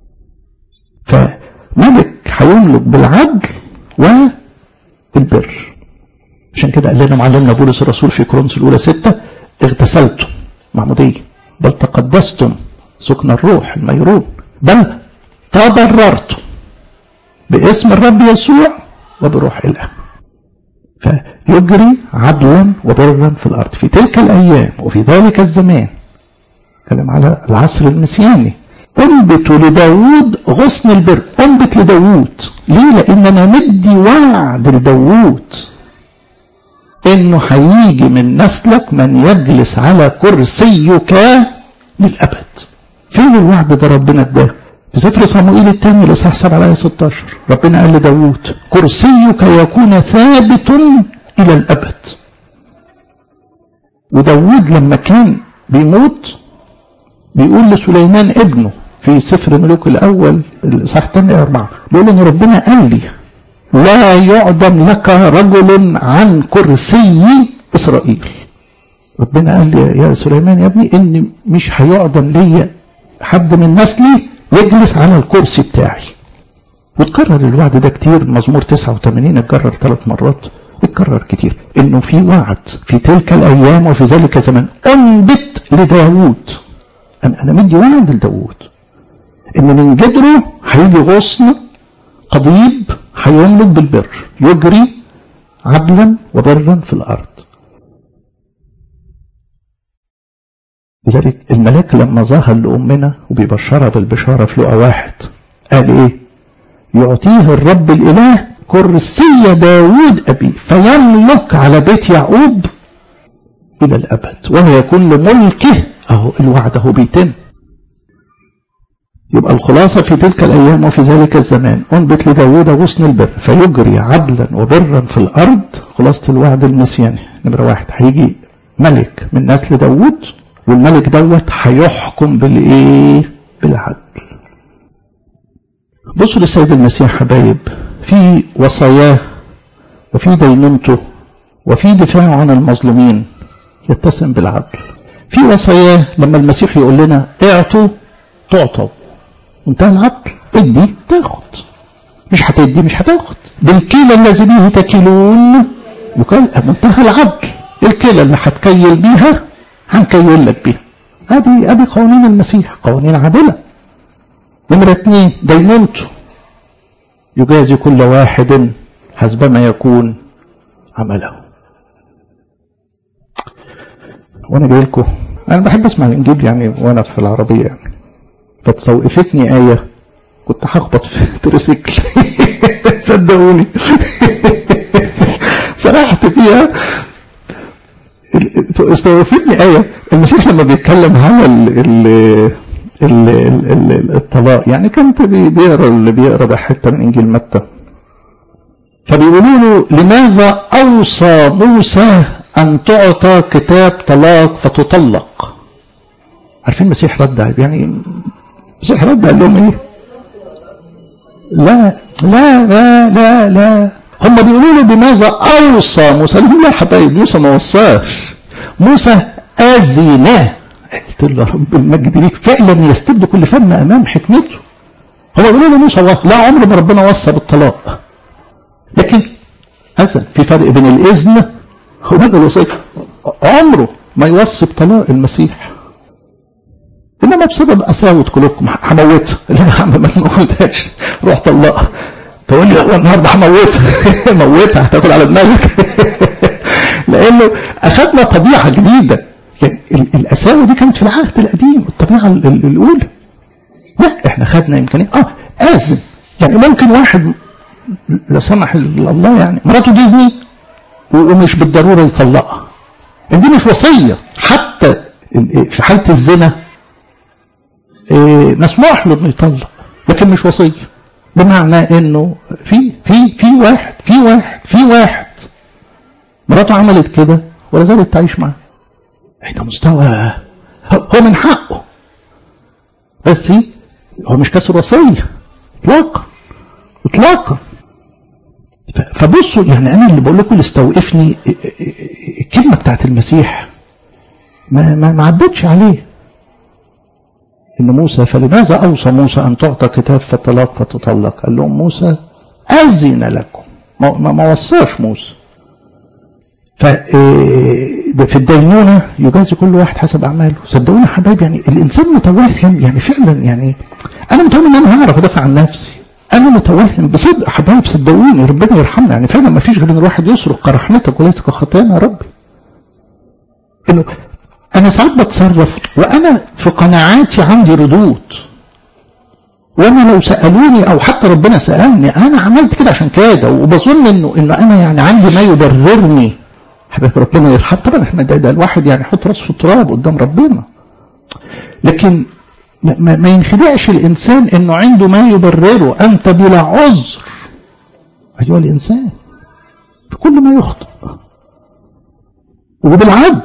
فملك هيملك بالعدل والبر عشان كده قال لنا معلمنا بولس الرسول في كورنثوس الاولى ستة اغتسلتم معمودية بل تقدستم سكن الروح الميرون بل تبررتم باسم الرب يسوع وبروح الله فيجري عدلا وبرا في الارض في تلك الايام وفي ذلك الزمان كلام على العصر المسياني انبت لداود غصن البر انبت لداود ليه لان انا مدي وعد لداود انه هيجي من نسلك من يجلس على كرسيك للابد فين الوعد ده ربنا اداه في سفر صموئيل الثاني الاصحاح 7 على 16 ربنا قال لداود كرسيك يكون ثابت الى الابد وداود لما كان بيموت بيقول لسليمان ابنه في سفر ملوك الاول الاصحاح الثاني اربعه بيقول ان ربنا قال لي لا يعدم لك رجل عن كرسي اسرائيل ربنا قال لي يا سليمان يا ابني ان مش هيعدم لي حد من نسلي يجلس على الكرسي بتاعي وتكرر الوعد ده كتير مزمور 89 اتكرر ثلاث مرات اتكرر كتير انه في وعد في تلك الايام وفي ذلك الزمان انبت لداود أنا أنا مدي وعد لداود إن من جدره هيجي غصن قضيب هيملك بالبر يجري عدلا وبرا في الأرض لذلك الملاك لما ظهر لأمنا وبيبشرها بالبشارة في لقا واحد قال إيه يعطيه الرب الإله كرسي داود أبي فيملك على بيت يعقوب إلى الأبد ولا يكون لملكه أهو الوعد أهو بيتم يبقى الخلاصة في تلك الأيام وفي ذلك الزمان أنبت لداود غصن البر فيجري عدلا وبرا في الأرض خلاصة الوعد المسياني نمرة واحد هيجي ملك من نسل داود والملك دوت هيحكم بالإيه؟ بالعدل بصوا للسيد المسيح حبايب في وصاياه وفي دينونته وفي دفاعه عن المظلومين يتسم بالعدل في وصاياه لما المسيح يقول لنا اعطوا تعطوا منتهى العدل ادي تاخد مش هتدي مش هتاخد بالكيل الذي به تكيلون يقال منتهى العدل الكيلة اللي هتكيل بيها هنكيل لك بيها ادي ادي قوانين المسيح قوانين عادله نمرة اثنين دينونته يجازي كل واحد حسبما يكون عمله وانا جاي لكم انا بحب اسمع الانجيل يعني وانا في العربيه يعني فتستوقفتني ايه كنت هخبط في تريسيكل صدقوني سرحت فيها استوقفتني ايه المسيح لما بيتكلم عن ال ال ال الطلاق يعني كنت بيقرا اللي بيقرا ده حته من انجيل متى فبيقولوا له لماذا اوصى موسى ان تعطى كتاب طلاق فتطلق عارفين المسيح رد يعني المسيح رد قال لهم ايه لا لا لا لا لا هم بيقولوا له بماذا اوصى موسى قال لا يا حبايب موسى ما وصاش موسى اذن قلت له رب المجد ليك فعلا يستبدو كل فم امام حكمته هو بيقولوا له موسى لا عمر ما ربنا وصى بالطلاق لكن اذن في فرق بين الاذن وبين الوصيه عمره ما يوصي بطلاق المسيح انما بسبب قساوه قلوبكم هموتها لا يا عم ما تموتهاش روح طلقها تقول لي هو النهارده هموتها موتها هتاكل على دماغك لانه اخذنا طبيعه جديده يعني القساوه دي كانت في العهد القديم الطبيعه الاولى لا احنا خدنا امكانيه اه اذن يعني ممكن واحد لا سمح الله يعني مراته ديزني ومش بالضروره يطلقها دي مش وصيه حتى في حاله الزنا مسموح له انه يطلق لكن مش وصيه بمعنى انه في في في واحد في واحد في واحد مراته عملت كده ولا زالت تعيش معاه ده مستوى هو من حقه بس هو مش كسر وصيه اطلاقا اطلاقا فبصوا يعني انا اللي بقول لكم اللي استوقفني الكلمه بتاعت المسيح ما ما, ما عدتش عليه ان موسى فلماذا اوصى موسى ان تعطى كتاب فالطلاق فتطلق قال لهم موسى اذن لكم ما, ما, ما وصاش موسى ف في الدينونة يجازي كل واحد حسب أعماله صدقوني يا حبايبي يعني الإنسان متوهم يعني فعلا يعني أنا متوهم إن أنا هعرف أدافع عن نفسي أنا متوهم بصدق حبايب صدقوني ربنا يرحمنا يعني فعلا ما فيش غير إن الواحد يصرخ كرحمتك وليس كخطايانا يا ربي إنه أنا ساعات بتصرف وأنا في قناعاتي عندي ردود وانا لو سالوني او حتى ربنا سالني انا عملت كده عشان كده وبظن انه انه انا يعني عندي ما يبررني حبيب ربنا يرحم طبعا احنا ده, ده الواحد يعني يحط راسه في التراب قدام ربنا لكن ما, ما ينخدعش الانسان انه عنده ما يبرره انت بلا عذر ايها الانسان في كل ما يخطئ وبالعدل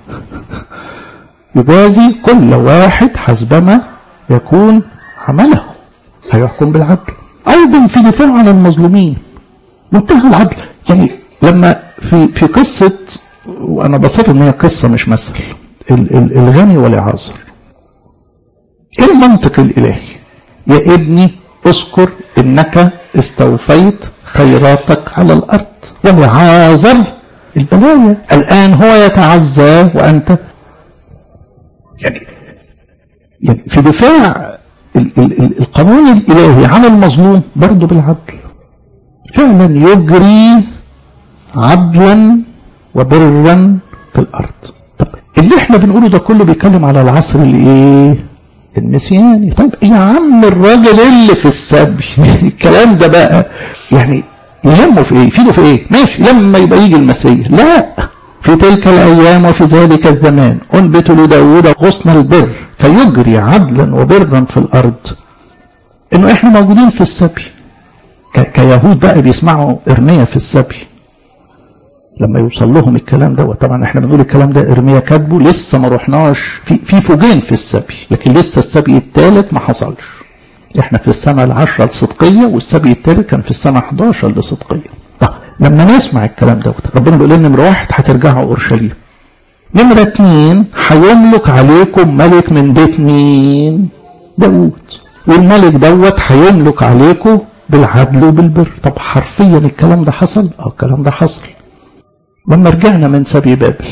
يجازي كل واحد حسبما يكون عمله هيحكم بالعدل ايضا في دفاع عن المظلومين منتهى العدل يعني لما في في قصه وانا بصر ان هي قصه مش مثل الغني والعازر ايه المنطق الالهي يا ابني اذكر انك استوفيت خيراتك على الارض ولعازر البلايا الان هو يتعزى وانت يعني يعني في دفاع ال ال ال القانون الإلهي عن المظلوم برضه بالعدل فعلا يجري عدلا وبرا في الأرض طب اللي احنا بنقوله ده كله بيتكلم على العصر الايه المسياني طيب يا عم الراجل اللي في السبي الكلام ده بقى يعني يهمه في ايه يفيده في ايه ماشي لما يبقى يجي المسيح لا في تلك الايام وفي ذلك الزمان انبت لداود غصن البر فيجري عدلا وبرا في الارض انه احنا موجودين في السبي كيهود بقى بيسمعوا ارميا في السبي لما يوصل لهم الكلام ده طبعا احنا بنقول الكلام ده ارميا كاتبه لسه ما رحناش في في فوجين في السبي لكن لسه السبي الثالث ما حصلش احنا في السنه العشره الصدقيه والسبي الثالث كان في السنه 11 لصدقيه طب لما نسمع الكلام ده ربنا بيقول لنا نمره واحد هترجعوا اورشليم نمره اثنين هيملك عليكم ملك من بيت مين؟ داوود والملك دوت هيملك عليكم بالعدل وبالبر طب حرفيا الكلام ده حصل؟ اه الكلام ده حصل لما رجعنا من سبي بابل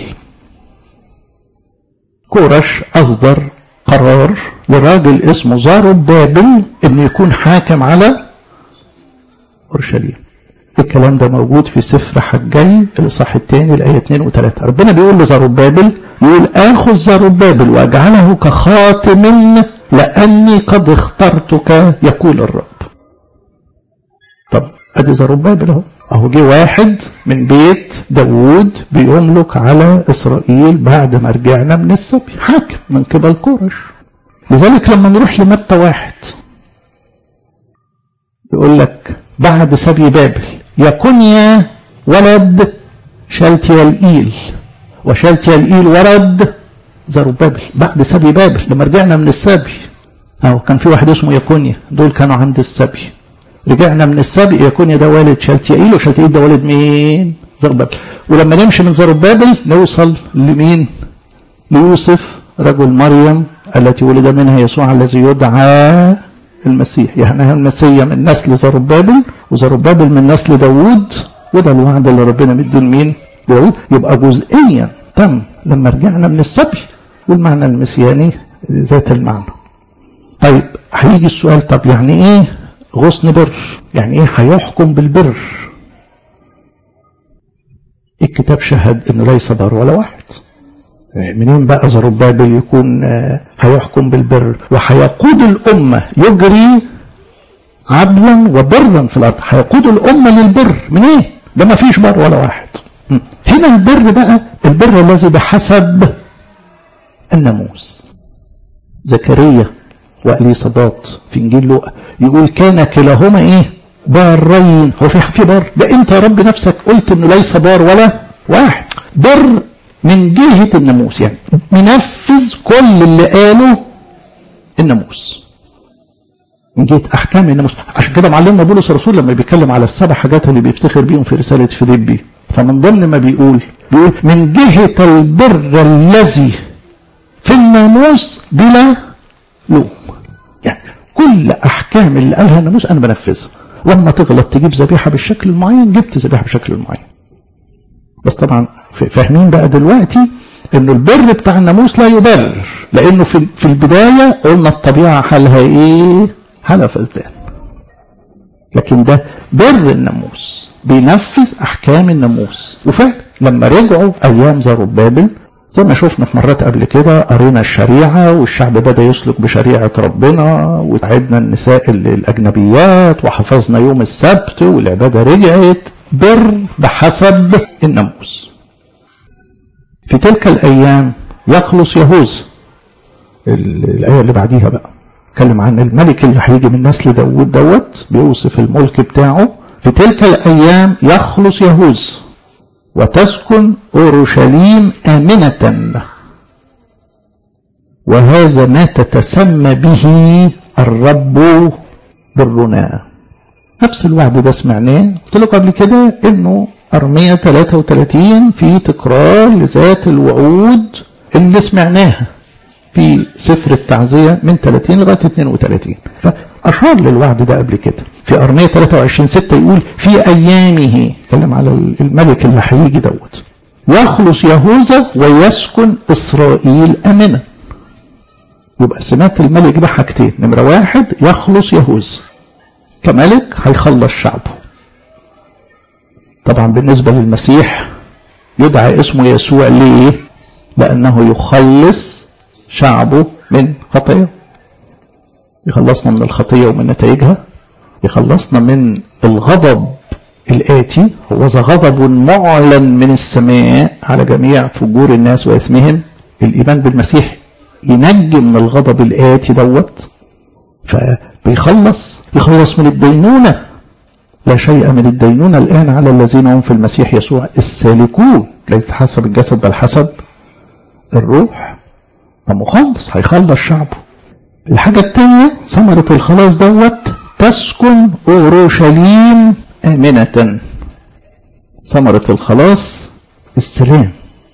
كورش أصدر قرار لراجل اسمه زارب بابل انه يكون حاكم على اورشليم الكلام ده موجود في سفر حجي الاصحاح الثاني الايه 2 و3 ربنا بيقول لزارب بابل يقول اخذ زارب بابل واجعله كخاتم لاني قد اخترتك يقول الرب طب ادي زارب بابل اهو اهو جه واحد من بيت داوود بيملك على اسرائيل بعد ما رجعنا من السبي حاكم من قبل كورش لذلك لما نروح لمتى واحد يقول لك بعد سبي بابل يكونيا ولد شالتيالئيل وشالتيالئيل ولد زربابل بعد سبي بابل لما رجعنا من السبي اهو كان في واحد اسمه يكونيا دول كانوا عند السبي رجعنا من السبي يكونيا ده والد شالتيائيل وشالتيائيل ده والد مين زربابل ولما نمشي من زربابل نوصل لمين ليوسف رجل مريم التي ولد منها يسوع الذي يدعى المسيح يعني المسيح من نسل زربابل وزربابل من نسل داوود وده الوعد اللي ربنا مدين مين داوود يبقى جزئيا تم لما رجعنا من السبي والمعنى المسياني ذات المعنى طيب هيجي السؤال طب يعني ايه غصن بر يعني ايه هيحكم بالبر الكتاب شهد انه ليس بر ولا واحد منين بقى زربابل يكون هيحكم بالبر وهيقود الأمة يجري عدلا وبرا في الأرض هيقود الأمة للبر من ايه ده ما فيش بر ولا واحد هنا البر بقى البر الذي بحسب الناموس زكريا وإليصابات في إنجيل لوقا يقول كان كلاهما إيه بارين هو في في بار ده أنت يا رب نفسك قلت إنه ليس بار ولا واحد بر من جهة الناموس يعني منفذ كل اللي قاله الناموس من جهة أحكام الناموس عشان كده معلمنا بولس الرسول لما بيتكلم على السبع حاجات اللي بيفتخر بيهم في رسالة فيليبي فمن ضمن ما بيقول بيقول من جهة البر الذي في الناموس بلا لوم يعني كل أحكام اللي قالها الناموس أنا بنفذها لما تغلط تجيب ذبيحة بالشكل المعين جبت ذبيحة بالشكل المعين بس طبعا فاهمين بقى دلوقتي انه البر بتاع الناموس لا يبرر لانه في في البدايه قلنا الطبيعه حالها ايه؟ حالها فسدان. لكن ده بر الناموس بينفذ احكام الناموس وفعلا لما رجعوا ايام زربابل زي ما شفنا في مرات قبل كده قرينا الشريعة والشعب بدأ يسلك بشريعة ربنا وعدنا النساء الأجنبيات وحفظنا يوم السبت والعبادة رجعت بر بحسب الناموس في تلك الأيام يخلص يهوذا الآية اللي بعديها بقى اتكلم عن الملك اللي هيجي من نسل داوود دوت بيوصف الملك بتاعه في تلك الأيام يخلص يهوذا وتسكن أورشليم آمنة وهذا ما تتسمى به الرب برنا نفس الوعد ده سمعناه قلت لكم قبل كده انه ارمية 33 في تكرار لذات الوعود اللي سمعناها في سفر التعزية من 30 لغاية 32 فأشار للوعد ده قبل كده في أرمية 23 6 يقول في أيامه اتكلم على الملك اللي هيجي دوت يخلص يهوذا ويسكن إسرائيل أمنا يبقى سمات الملك ده حاجتين نمرة واحد يخلص يهوذا كملك هيخلص شعبه طبعا بالنسبة للمسيح يدعى اسمه يسوع ليه لأنه يخلص شعبه من خطيه يخلصنا من الخطية ومن نتائجها يخلصنا من الغضب الآتي هو غضب معلن من السماء على جميع فجور الناس وإثمهم الإيمان بالمسيح ينجي من الغضب الآتي دوت فبيخلص يخلص من الدينونة لا شيء من الدينونة الآن على الذين هم في المسيح يسوع السالكون ليس حسب الجسد بل حسب الروح مخلص هيخلص شعبه الحاجة الثانية ثمرة الخلاص دوت تسكن أورشليم آمنة ثمرة الخلاص السلام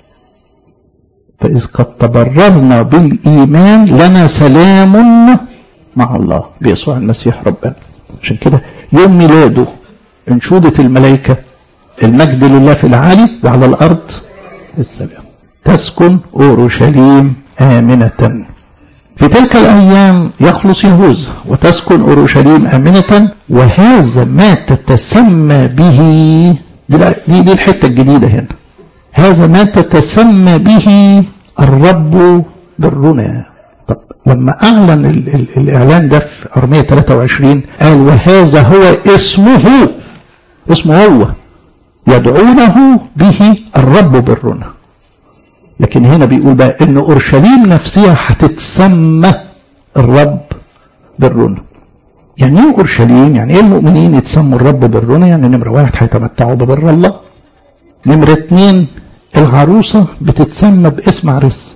فإذ قد تبررنا بالإيمان لنا سلام مع الله بيسوع المسيح ربنا عشان كده يوم ميلاده انشودة الملائكة المجد لله في العالي وعلى الأرض السلام تسكن أورشليم آمنة في تلك الأيام يخلص يهوذا وتسكن أورشليم آمنة وهذا ما تتسمى به دي, دي الحتة الجديدة هنا هذا ما تتسمى به الرب برنا طب لما أعلن ال ال الإعلان ده في أرمية 23 قال وهذا هو اسمه اسمه هو يدعونه به الرب برنا لكن هنا بيقول بقى ان اورشليم نفسها هتتسمى الرب برنا يعني ايه اورشليم يعني ايه المؤمنين يتسموا الرب برنا يعني نمره واحد هيتمتعوا ببر الله نمره اتنين العروسه بتتسمى باسم عريس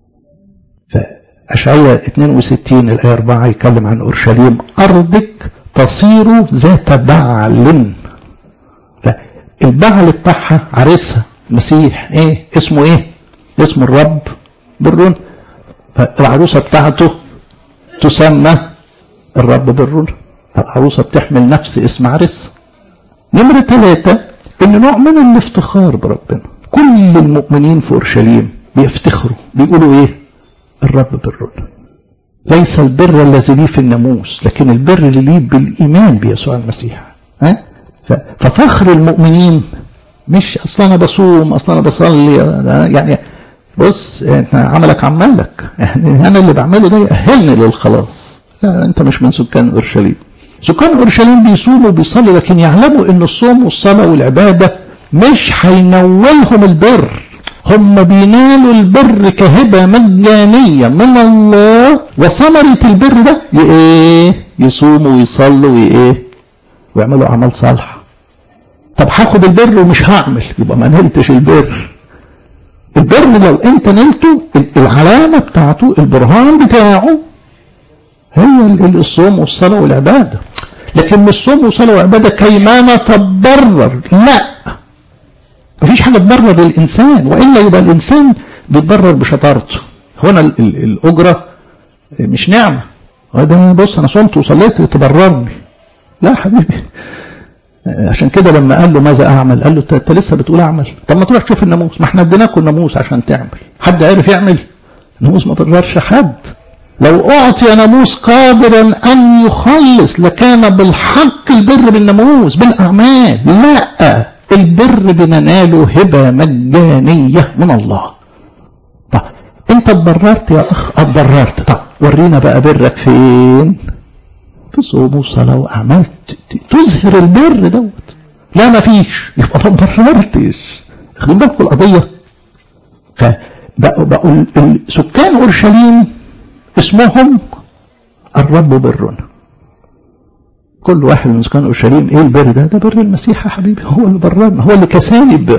فاشعياء 62 الايه 4 يتكلم عن اورشليم ارضك تصير ذات بعل فالبعل بتاعها عريسها المسيح ايه اسمه ايه اسم الرب برون فالعروسة بتاعته تسمى الرب برون العروسة بتحمل نفس اسم عرس نمرة ثلاثة ان نوع من الافتخار بربنا كل المؤمنين في اورشليم بيفتخروا بيقولوا ايه الرب برون ليس البر الذي ليه في الناموس لكن البر اللي ليه بالايمان بيسوع المسيح ها ففخر المؤمنين مش اصلا انا بصوم اصلا انا بصلي يعني بص انت عملك عمالك يعني انا اللي بعمله ده يأهلني للخلاص لا انت مش من سكان اورشليم سكان اورشليم بيصوموا وبيصلوا لكن يعلموا ان الصوم والصلاه والعباده مش هينولهم البر هم بينالوا البر كهبه مجانيه من الله وثمره البر ده ايه يصوموا ويصلوا وايه ويعملوا اعمال صالحه طب هاخد البر ومش هعمل يبقى ما نلتش البر البر لو انت نلته العلامة بتاعته البرهان بتاعه هي الصوم والصلاة والعبادة لكن مش صوم وصلاة وعبادة كيما نتبرر لا مفيش حاجة تبرر الإنسان وإلا يبقى الإنسان بيتبرر بشطارته هنا الأجرة مش نعمة ده بص أنا صمت وصليت تبررني لا حبيبي عشان كده لما قال له ماذا اعمل قال له انت لسه بتقول اعمل طب ما تروح تشوف الناموس ما احنا اديناكم الناموس عشان تعمل حد عرف يعمل الناموس ما بررش حد لو اعطي ناموس قادرا ان يخلص لكان بالحق البر بالناموس بالاعمال لا البر بنناله هبه مجانيه من الله طب انت اتبررت يا اخ اتبررت طب ورينا بقى برك فين في صوم وصلاة وأعمال تظهر البر دوت لا ما فيش يبقى ما بررتش خلي بالكم القضية فبقوا بقوا سكان أورشليم اسمهم الرب برنا كل واحد من سكان أورشليم إيه البر ده؟ ده بر المسيح يا حبيبي هو اللي بررنا هو اللي كساني البر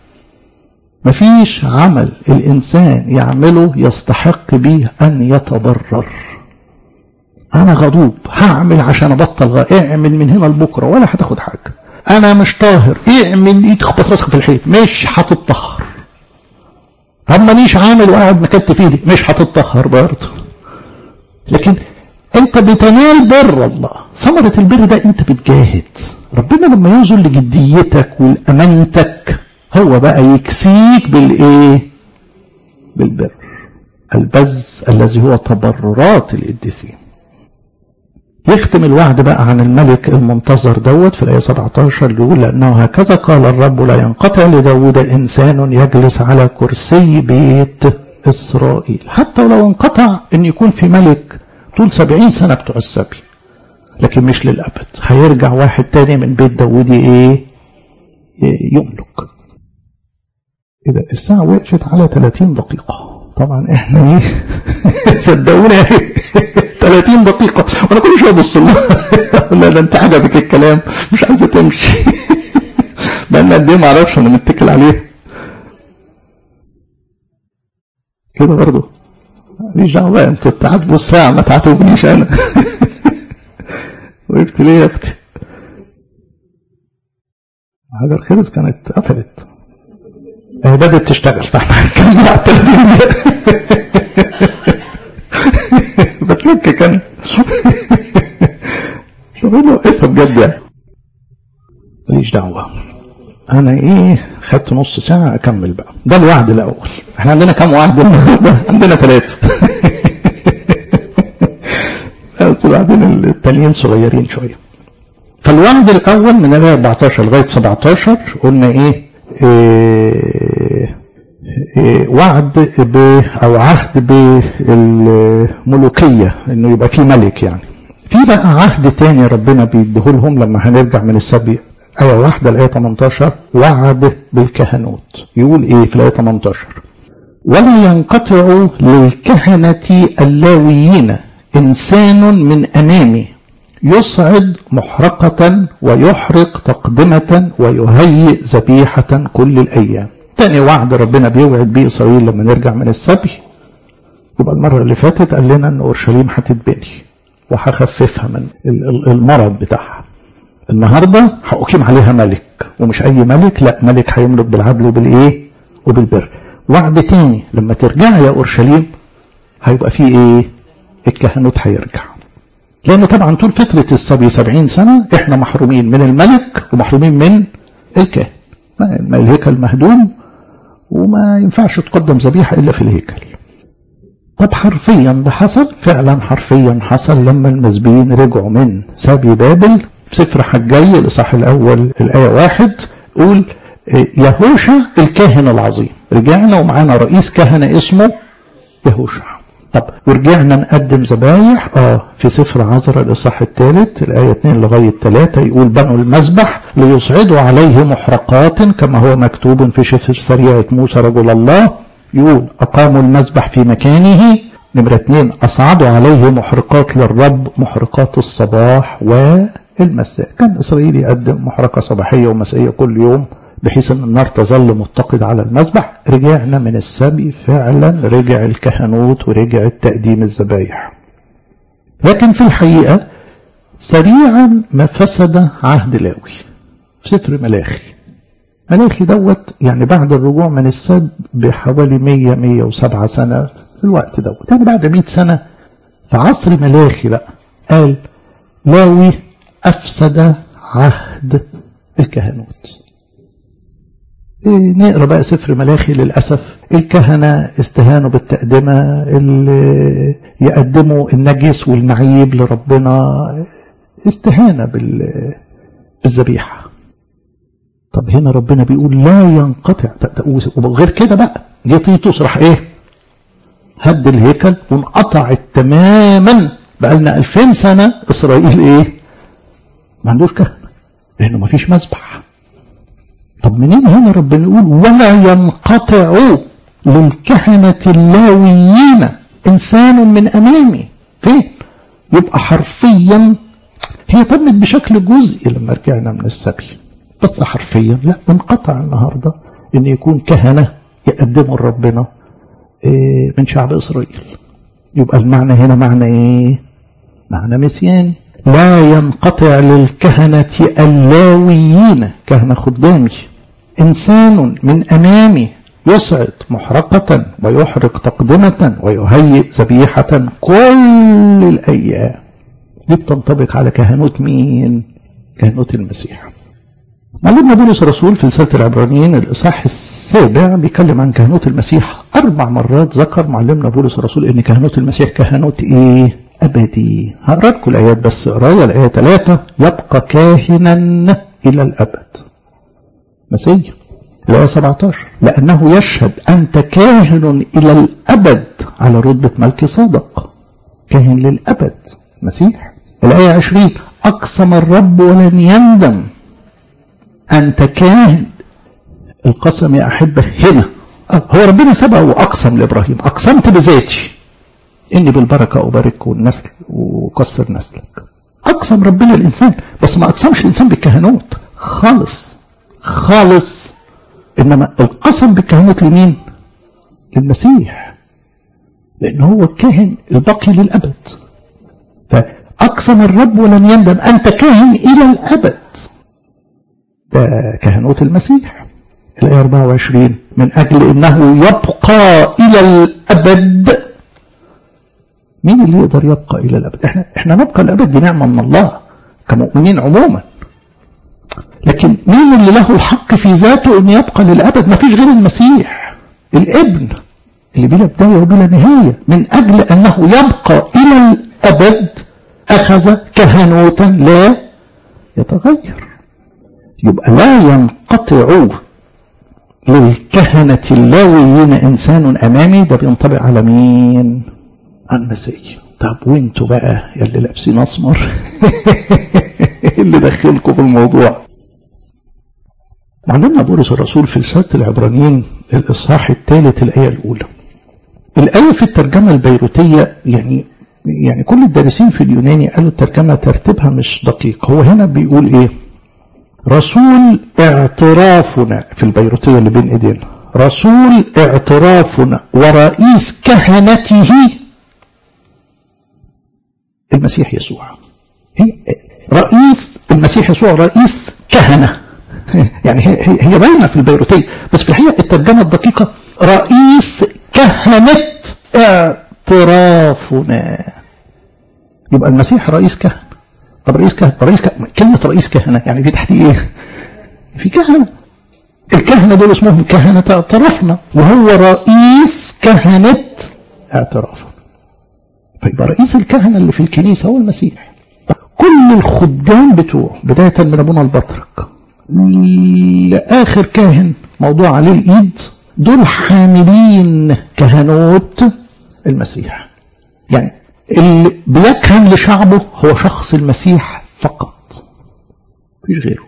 مفيش عمل الإنسان يعمله يستحق به أن يتبرر انا غضوب هعمل عشان ابطل غ... اعمل من هنا لبكره ولا هتاخد حاجه انا مش طاهر اعمل ايد تخبط راسك في الحيط مش هتطهر طب مانيش عامل وقاعد مكتف ايدي مش هتطهر برضه لكن انت بتنال بر الله ثمرة البر ده انت بتجاهد ربنا لما ينظر لجديتك والامانتك هو بقى يكسيك بالايه بالبر البز الذي هو تبررات القديسين يختم الوعد بقى عن الملك المنتظر دوت في الآية 17 اللي يقول لأنه هكذا قال الرب لا ينقطع لداود إنسان يجلس على كرسي بيت إسرائيل حتى لو انقطع أن يكون في ملك طول سبعين سنة بتوع السبي لكن مش للأبد هيرجع واحد تاني من بيت داود إيه يملك إذا الساعة وقفت على 30 دقيقة طبعا احنا ايه صدقونا 30 دقيقة وانا كل شوية ابص لا ده انت عجبك الكلام مش عايزة تمشي بقالنا قد ايه ما اعرفش انا متكل عليه كده برضه ماليش دعوة بقى انتوا تعاتبوا الساعة ما تعاتبونيش انا وقفت ليه يا اختي؟ حاجة الخرز كانت قفلت هي بدأت تشتغل فاحنا هنكمل على 30 بتلكك انا طب ايه وقفها بجد يعني ماليش دعوة انا ايه خدت نص ساعة اكمل بقى ده الوعد الاول احنا عندنا كام وعد النهارده عندنا ثلاثة بس بعدين التانيين صغيرين شوية فالوعد الاول من الايه 14 لغايه 17 قلنا ايه, إيه, إيه وعد ب او عهد بالملوكيه انه يبقى في ملك يعني في بقى عهد تاني ربنا بيديه لهم لما هنرجع من السبي آية واحدة الآية 18 وعد بالكهنوت يقول إيه في الآية 18 ولا ينقطع للكهنة اللاويين إنسان من أمامي يصعد محرقة ويحرق تقدمة ويهيئ ذبيحة كل الأيام تاني وعد ربنا بيوعد بيه إسرائيل لما نرجع من السبي يبقى المرة اللي فاتت قال لنا أن أورشليم هتتبني وهخففها من المرض بتاعها النهاردة هأقيم عليها ملك ومش أي ملك لا ملك هيملك بالعدل وبالإيه وبالبر وعد تاني لما ترجع يا أورشليم هيبقى فيه إيه الكهنوت هيرجع لأن طبعا طول فترة السبي سبعين سنة احنا محرومين من الملك ومحرومين من الكاهن الهيكل مهدوم وما ينفعش تقدم ذبيحة إلا في الهيكل طب حرفيا ده حصل فعلا حرفيا حصل لما المسبيين رجعوا من سبي بابل في سفر حجي الإصحاح الأول الآية واحد قول يهوشع الكاهن العظيم رجعنا ومعانا رئيس كهنة اسمه يهوشع طب ورجعنا نقدم ذبايح اه في سفر عذراء الاصحاح الثالث الايه 2 لغايه 3 يقول بنوا المذبح ليصعدوا عليه محرقات كما هو مكتوب في سفر سريعه موسى رجل الله يقول اقاموا المذبح في مكانه نمرة اثنين أصعدوا عليه محرقات للرب محرقات الصباح والمساء كان إسرائيل يقدم محرقة صباحية ومسائية كل يوم بحيث ان النار تظل متقدة على المذبح رجعنا من السبي فعلا رجع الكهنوت ورجع التقديم الذبايح لكن في الحقيقة سريعا ما فسد عهد لاوي في سفر ملاخي ملاخي دوت يعني بعد الرجوع من السب بحوالي 100 107 سنة في الوقت دوت يعني بعد 100 سنة في عصر ملاخي بقى قال لاوي أفسد عهد الكهنوت نقرا بقى سفر ملاخي للاسف الكهنه استهانوا بالتقدمه اللي يقدموا النجس والمعيب لربنا استهانه بالذبيحه طب هنا ربنا بيقول لا ينقطع وغير كده بقى جه تيتوس راح ايه هد الهيكل وانقطعت تماما بقى لنا 2000 سنه اسرائيل ايه ما عندوش كهنه لانه ما فيش مذبح طب منين هنا ربنا يقول ولا ينقطع للكهنة اللاويين إنسان من أمامي فين يبقى حرفيا هي تمت بشكل جزئي لما رجعنا من السبي بس حرفيا لا انقطع النهاردة ان يكون كهنة يقدموا لربنا من شعب إسرائيل يبقى المعنى هنا معنى ايه معنى مسياني لا ينقطع للكهنة اللاويين كهنة خدامي إنسان من أمامي يصعد محرقة ويحرق تقدمة ويهيئ ذبيحة كل الأيام دي بتنطبق على كهنوت مين؟ كهنوت المسيح معلمنا بولس الرسول في رسالة العبرانيين الإصحاح السابع بيتكلم عن كهنوت المسيح أربع مرات ذكر معلمنا بولس الرسول إن كهنوت المسيح كهنوت إيه؟ أبدي هقرا لكم الآيات بس قرايا الآية ثلاثة يبقى كاهنا إلى الأبد مسيح الآية 17 لأنه يشهد أنت كاهن إلى الأبد على رتبة ملك صادق كاهن للأبد مسيح الآية 20 أقسم الرب ولن يندم أنت كاهن القسم يا أحبة هنا هو ربنا سبق وأقسم لإبراهيم أقسمت بذاتي إني بالبركة أبارك النسل وكسر نسلك أقسم ربنا الإنسان بس ما أقسمش الإنسان بالكهنوت خالص خالص إنما القسم بالكهنوت لمين للمسيح لأن هو الكاهن الباقي للأبد فأقسم الرب ولن يندم أنت كاهن إلى الأبد ده كهنوت المسيح الآية 24 من أجل أنه يبقى إلى الأبد مين اللي يقدر يبقى إلى الأبد احنا, احنا نبقى الأبد دي نعمة من الله كمؤمنين عموما لكن مين اللي له الحق في ذاته أن يبقى للأبد ما فيش غير المسيح الابن اللي بلا بداية وبلا نهاية من أجل أنه يبقى إلى الأبد أخذ كهنوتا لا يتغير يبقى لا ينقطع للكهنة اللاويين إنسان أمامي ده بينطبق على مين؟ على المسيح طب وانتوا بقى يا اللي لابسين أسمر اللي دخلكم في الموضوع معلمنا بولس الرسول في رسالة العبرانيين الإصحاح الثالث الآية الأولى الآية في الترجمة البيروتية يعني يعني كل الدارسين في اليوناني قالوا الترجمة ترتيبها مش دقيق هو هنا بيقول إيه رسول اعترافنا في البيروتية اللي بين ايدينا رسول اعترافنا ورئيس كهنته المسيح يسوع هي رئيس المسيح يسوع رئيس كهنة يعني هي, هي باينة في البيروتية بس في الحقيقة الترجمة الدقيقة رئيس كهنة اعترافنا يبقى المسيح رئيس كهنة طب رئيس كهنة رئيس كهنة كلمة رئيس كهنة يعني في تحتيه ايه في كهنة الكهنة دول اسمهم كهنة اعترافنا وهو رئيس كهنة اعترافنا فيبقى رئيس الكهنة اللي في الكنيسة هو المسيح كل الخدام بتوعه بداية من ابونا البطرك لآخر كاهن موضوع عليه الإيد دول حاملين كهنوت المسيح يعني اللي بيكهن لشعبه هو شخص المسيح فقط مفيش غيره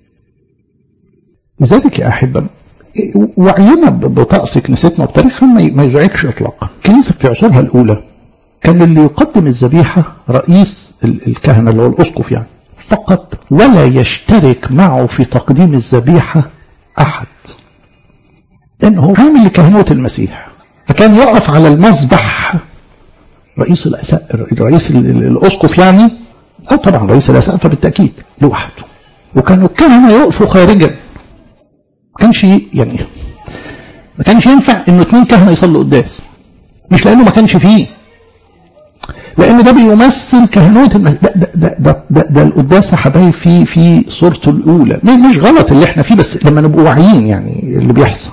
لذلك يا أحبة وعينا بطقس كنيستنا وبتاريخها ما يزعجش إطلاقا الكنيسة في عصورها الأولى كان اللي يقدم الذبيحة رئيس الكهنة اللي هو الأسقف يعني فقط ولا يشترك معه في تقديم الذبيحة أحد لأنه عامل لكهنوت المسيح فكان يقف على المذبح رئيس رئيس الاسقف يعني او طبعا رئيس الاسقفه بالتاكيد لوحده وكانوا الكهنه يقفوا خارجا ما كانش يعني ما كانش ينفع انه اثنين كهنه يصلوا قداس مش لانه ما كانش فيه لان ده بيمثل كهنوت المس... ده, ده, ده, ده, ده, ده القداس يا حبايبي في في صورته الاولى مش غلط اللي احنا فيه بس لما نبقوا واعيين يعني اللي بيحصل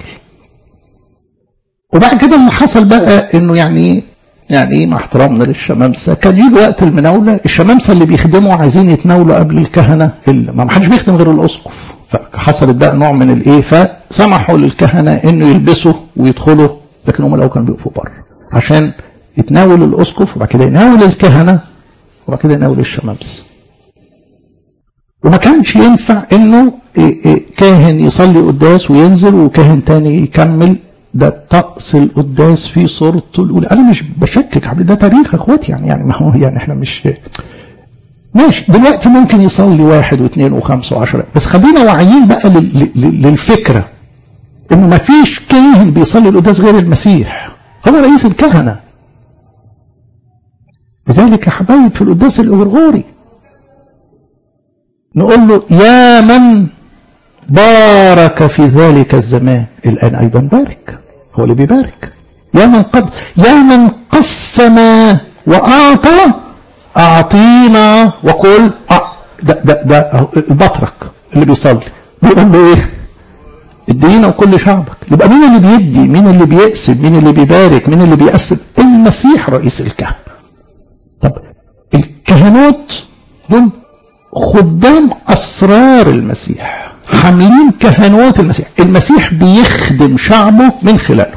وبعد كده اللي حصل بقى انه يعني يعني ايه مع احترامنا للشمامسه كان يجي وقت المناوله الشمامسه اللي بيخدموا عايزين يتناولوا قبل الكهنه اللي ما حدش بيخدم غير الاسقف فحصلت بقى نوع من الايه فسمحوا للكهنه انه يلبسوا ويدخلوا لكن هم الاول كانوا بيقفوا بره عشان يتناول الاسقف وبعد كده يناول الكهنه وبعد كده يناول الشمامسه وما كانش ينفع انه إيه إيه كاهن يصلي قداس وينزل وكاهن تاني يكمل ده طقس القداس في صورته الاولى انا مش بشكك حبيبي ده تاريخ اخواتي يعني يعني ما هو يعني احنا مش ماشي دلوقتي ممكن يصلي واحد واثنين وخمسه وعشرة بس خلينا واعيين بقى للفكره انه ما فيش كاهن بيصلي القداس غير المسيح هو رئيس الكهنه لذلك يا حبايب في القداس الغرغوري نقول له يا من بارك في ذلك الزمان الآن أيضا بارك هو اللي بيبارك يا من قد يا من قسم وأعطى أعطينا وقل أ... ده, ده, ده البطرك اللي بيصلي بيقول له ايه ادينا وكل شعبك يبقى مين اللي بيدي مين اللي بيقسم مين اللي بيبارك مين اللي بيقسم المسيح رئيس الكهنة طب الكهنوت دول خدام اسرار المسيح حاملين كهنوت المسيح المسيح بيخدم شعبه من خلاله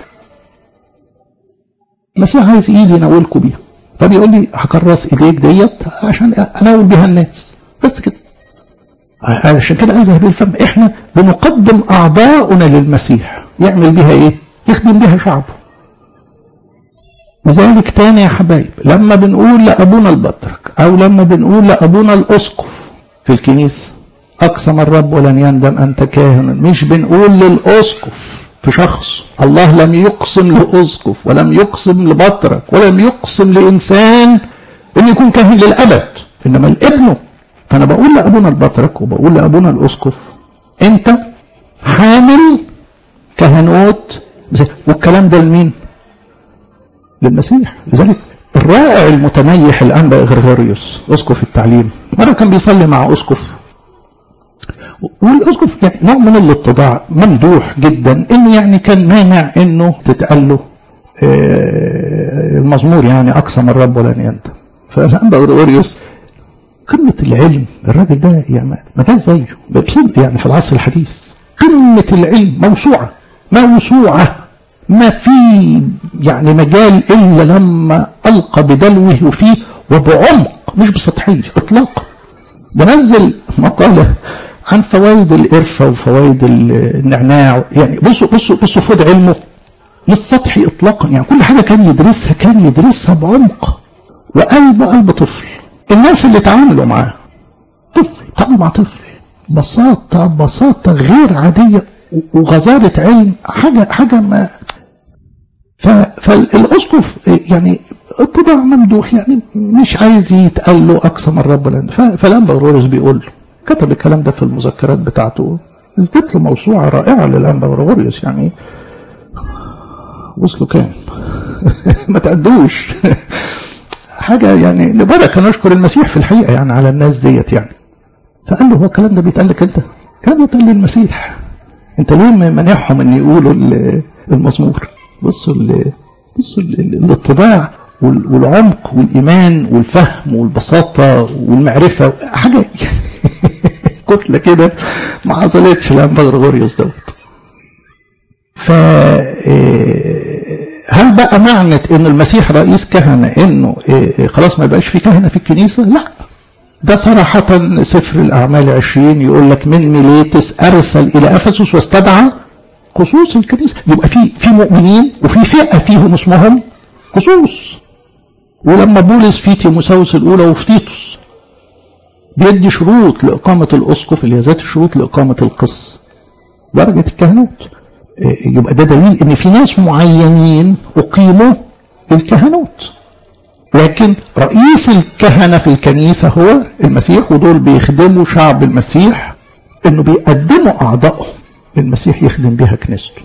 المسيح عايز ايدي يناولكم بيها فبيقول لي هكرس ايديك ديت عشان اناول بيها الناس بس كده عشان كده قال ذهب الفم احنا بنقدم اعضاؤنا للمسيح يعمل بها ايه يخدم بها شعبه لذلك تاني يا حبايب لما بنقول لابونا البطرك او لما بنقول لابونا الاسقف في الكنيسه اقسم الرب ولن يندم انت كاهن مش بنقول للاسقف في شخص الله لم يقسم لاسقف ولم يقسم لبطرك ولم يقسم لانسان ان يكون كاهن للابد انما لابنه فانا بقول لابونا البطرك وبقول لابونا الاسقف انت حامل كهنوت والكلام ده لمين للمسيح لذلك الرائع المتنيح الانبا غرغوريوس اسقف التعليم مره كان بيصلي مع اسقف والاسقف يعني نوع من الاتضاع ممدوح جدا انه يعني كان مانع انه تتقال له المزمور يعني اقسم الرب ولن يندم فالانبا غرغوريوس قمة العلم الراجل ده يعني ما جاش زيه بصدق يعني في العصر الحديث قمة العلم موسوعة موسوعة ما في يعني مجال إلا لما ألقى بدلوه فيه وبعمق مش بسطحية إطلاقا بنزل مقالة عن فوائد القرفة وفوائد النعناع يعني بصوا بصوا بصوا فوق علمه مش سطحي إطلاقا يعني كل حاجة كان يدرسها كان يدرسها بعمق وقلبه قلب طفل الناس اللي تعاملوا معاه طفل تعاملوا مع طفل بساطة بساطة غير عادية وغزارة علم حاجة حاجة ما فالاسقف يعني اتباع ممدوح يعني مش عايز يتقال له اقسم الرب لان فالانبا غروريوس بيقول له كتب الكلام ده في المذكرات بتاعته ازدت له موسوعه رائعه للانبا غروريوس يعني وصلوا كام؟ ما تعدوش حاجة يعني لبركة نشكر المسيح في الحقيقة يعني على الناس ديت يعني فقال له هو الكلام ده بيتقال لك انت كان بيتقال للمسيح انت ليه مانعهم ان يقولوا المزمور بصوا بصوا الاتباع والعمق والايمان والفهم والبساطه والمعرفه حاجه كتله كده ما حصلتش لانبا غرغوريوس دوت ف هل بقى معنى ان المسيح رئيس كهنة انه إيه خلاص ما يبقاش في كهنة في الكنيسة لا ده صراحة سفر الأعمال عشرين يقول لك من ميليتس أرسل إلى أفسس واستدعى خصوص الكنيسة يبقى في في مؤمنين وفي فئة فيهم اسمهم خصوص ولما بولس في تيموساوس الأولى وفي تيتوس بيدي شروط لإقامة الأسقف اللي هي ذات الشروط لإقامة القس درجة الكهنوت يبقى ده دليل ان في ناس معينين اقيموا الكهنوت لكن رئيس الكهنة في الكنيسة هو المسيح ودول بيخدموا شعب المسيح انه بيقدموا اعضائهم المسيح يخدم بها كنيسته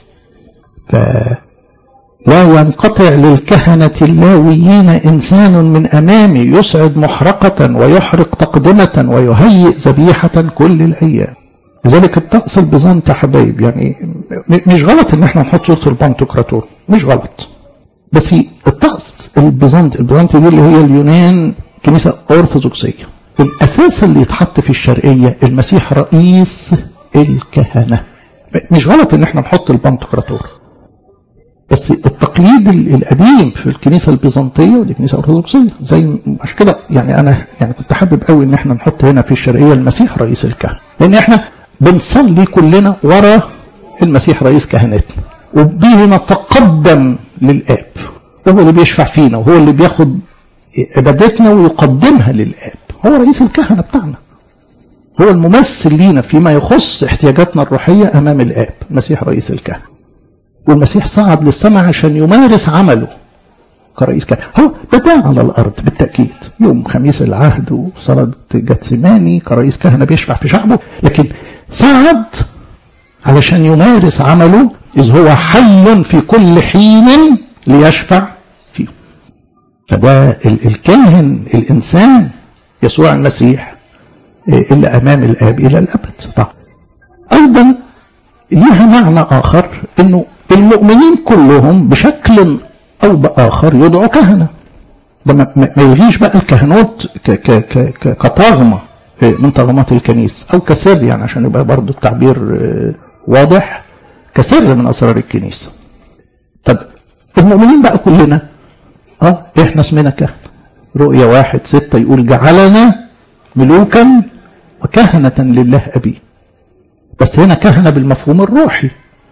فلا ينقطع للكهنة اللاويين إنسان من أمامي يسعد محرقة ويحرق تقدمة ويهيئ ذبيحة كل الأيام لذلك الطقس البيزنطي حبايب يعني مش غلط ان احنا نحط صوره البنتوكراتور مش غلط بس الطقس البيزنطي البيزنطي دي اللي هي اليونان كنيسه ارثوذكسيه الاساس اللي يتحط في الشرقيه المسيح رئيس الكهنه مش غلط ان احنا نحط البنتوكراتور بس التقليد القديم في الكنيسه البيزنطيه ودي كنيسه ارثوذكسيه زي عشان كده يعني انا يعني كنت حابب قوي ان احنا نحط هنا في الشرقيه المسيح رئيس الكهنه لان احنا بنصلي كلنا ورا المسيح رئيس كهنتنا وبيه نتقدم للآب وهو اللي بيشفع فينا وهو اللي بياخد عبادتنا ويقدمها للآب هو رئيس الكهنة بتاعنا هو الممثل لينا فيما يخص احتياجاتنا الروحية أمام الآب المسيح رئيس الكهنة والمسيح صعد للسماء عشان يمارس عمله كرئيس كهنة هو بدأ على الأرض بالتأكيد يوم خميس العهد وصلاة جتسماني كرئيس كهنة بيشفع في شعبه لكن صعد علشان يمارس عمله إذ هو حي في كل حين ليشفع فيه فده الكاهن الإنسان يسوع المسيح اللي أمام الآب إلى الأبد طب أيضا ليها معنى آخر أنه المؤمنين كلهم بشكل أو بآخر يدعوا كهنة ده ما يلغيش بقى الكهنوت كطغمة من طغمات الكنيسة أو كسر يعني عشان يبقى برضو التعبير واضح كسر من أسرار الكنيسة طب المؤمنين بقى كلنا اه احنا اسمنا كهنة رؤية واحد ستة يقول جعلنا ملوكا وكهنة لله أبي بس هنا كهنة بالمفهوم الروحي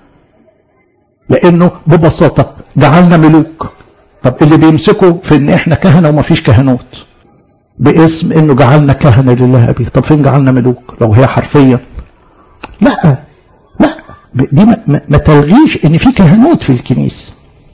لأنه ببساطة جعلنا ملوك طب اللي بيمسكوا في ان احنا كهنة وما فيش كهنوت باسم انه جعلنا كهنة لله أبي طب فين جعلنا ملوك لو هي حرفيا لا لا دي ما, ما تلغيش ان في كهنوت في الكنيسة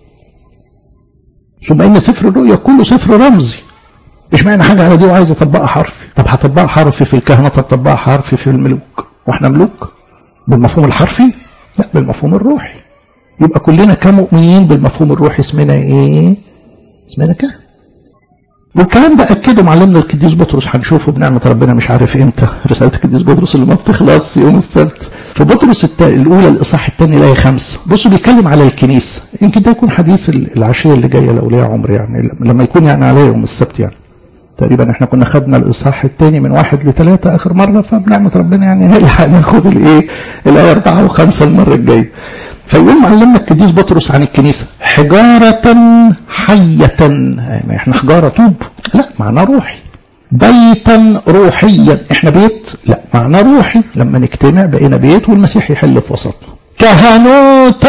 ثم ان سفر الرؤيا كله سفر رمزي مش معنى حاجة على دي وعايز اطبقها حرفي طب هطبقها حرفي في الكهنة طب طبقها حرفي في الملوك واحنا ملوك بالمفهوم الحرفي لا بالمفهوم الروحي يبقى كلنا كمؤمنين بالمفهوم الروحي اسمنا ايه اسمنا كهنة والكلام ده اكده معلمنا القديس بطرس هنشوفه بنعمه ربنا مش عارف امتى رساله القديس بطرس اللي ما بتخلص يوم السبت في بطرس الت... الاولى الاصحاح الثاني الايه خمسه بصوا بيتكلم على الكنيسه يمكن ده يكون حديث العشيه اللي جايه لاولياء عمر يعني لما يكون يعني عليه يوم السبت يعني تقريبا احنا كنا خدنا الاصحاح الثاني من واحد لثلاثه اخر مره فبنعمه ربنا يعني نلحق ناخد الايه الايه اربعه وخمسه المره الجايه فيقول معلمنا القديس بطرس عن الكنيسة حجارة حية ما احنا حجارة طوب لا معنى روحي بيتا روحيا احنا بيت لا معنى روحي لما نجتمع بقينا بيت والمسيح يحل في وسطنا كهنوتا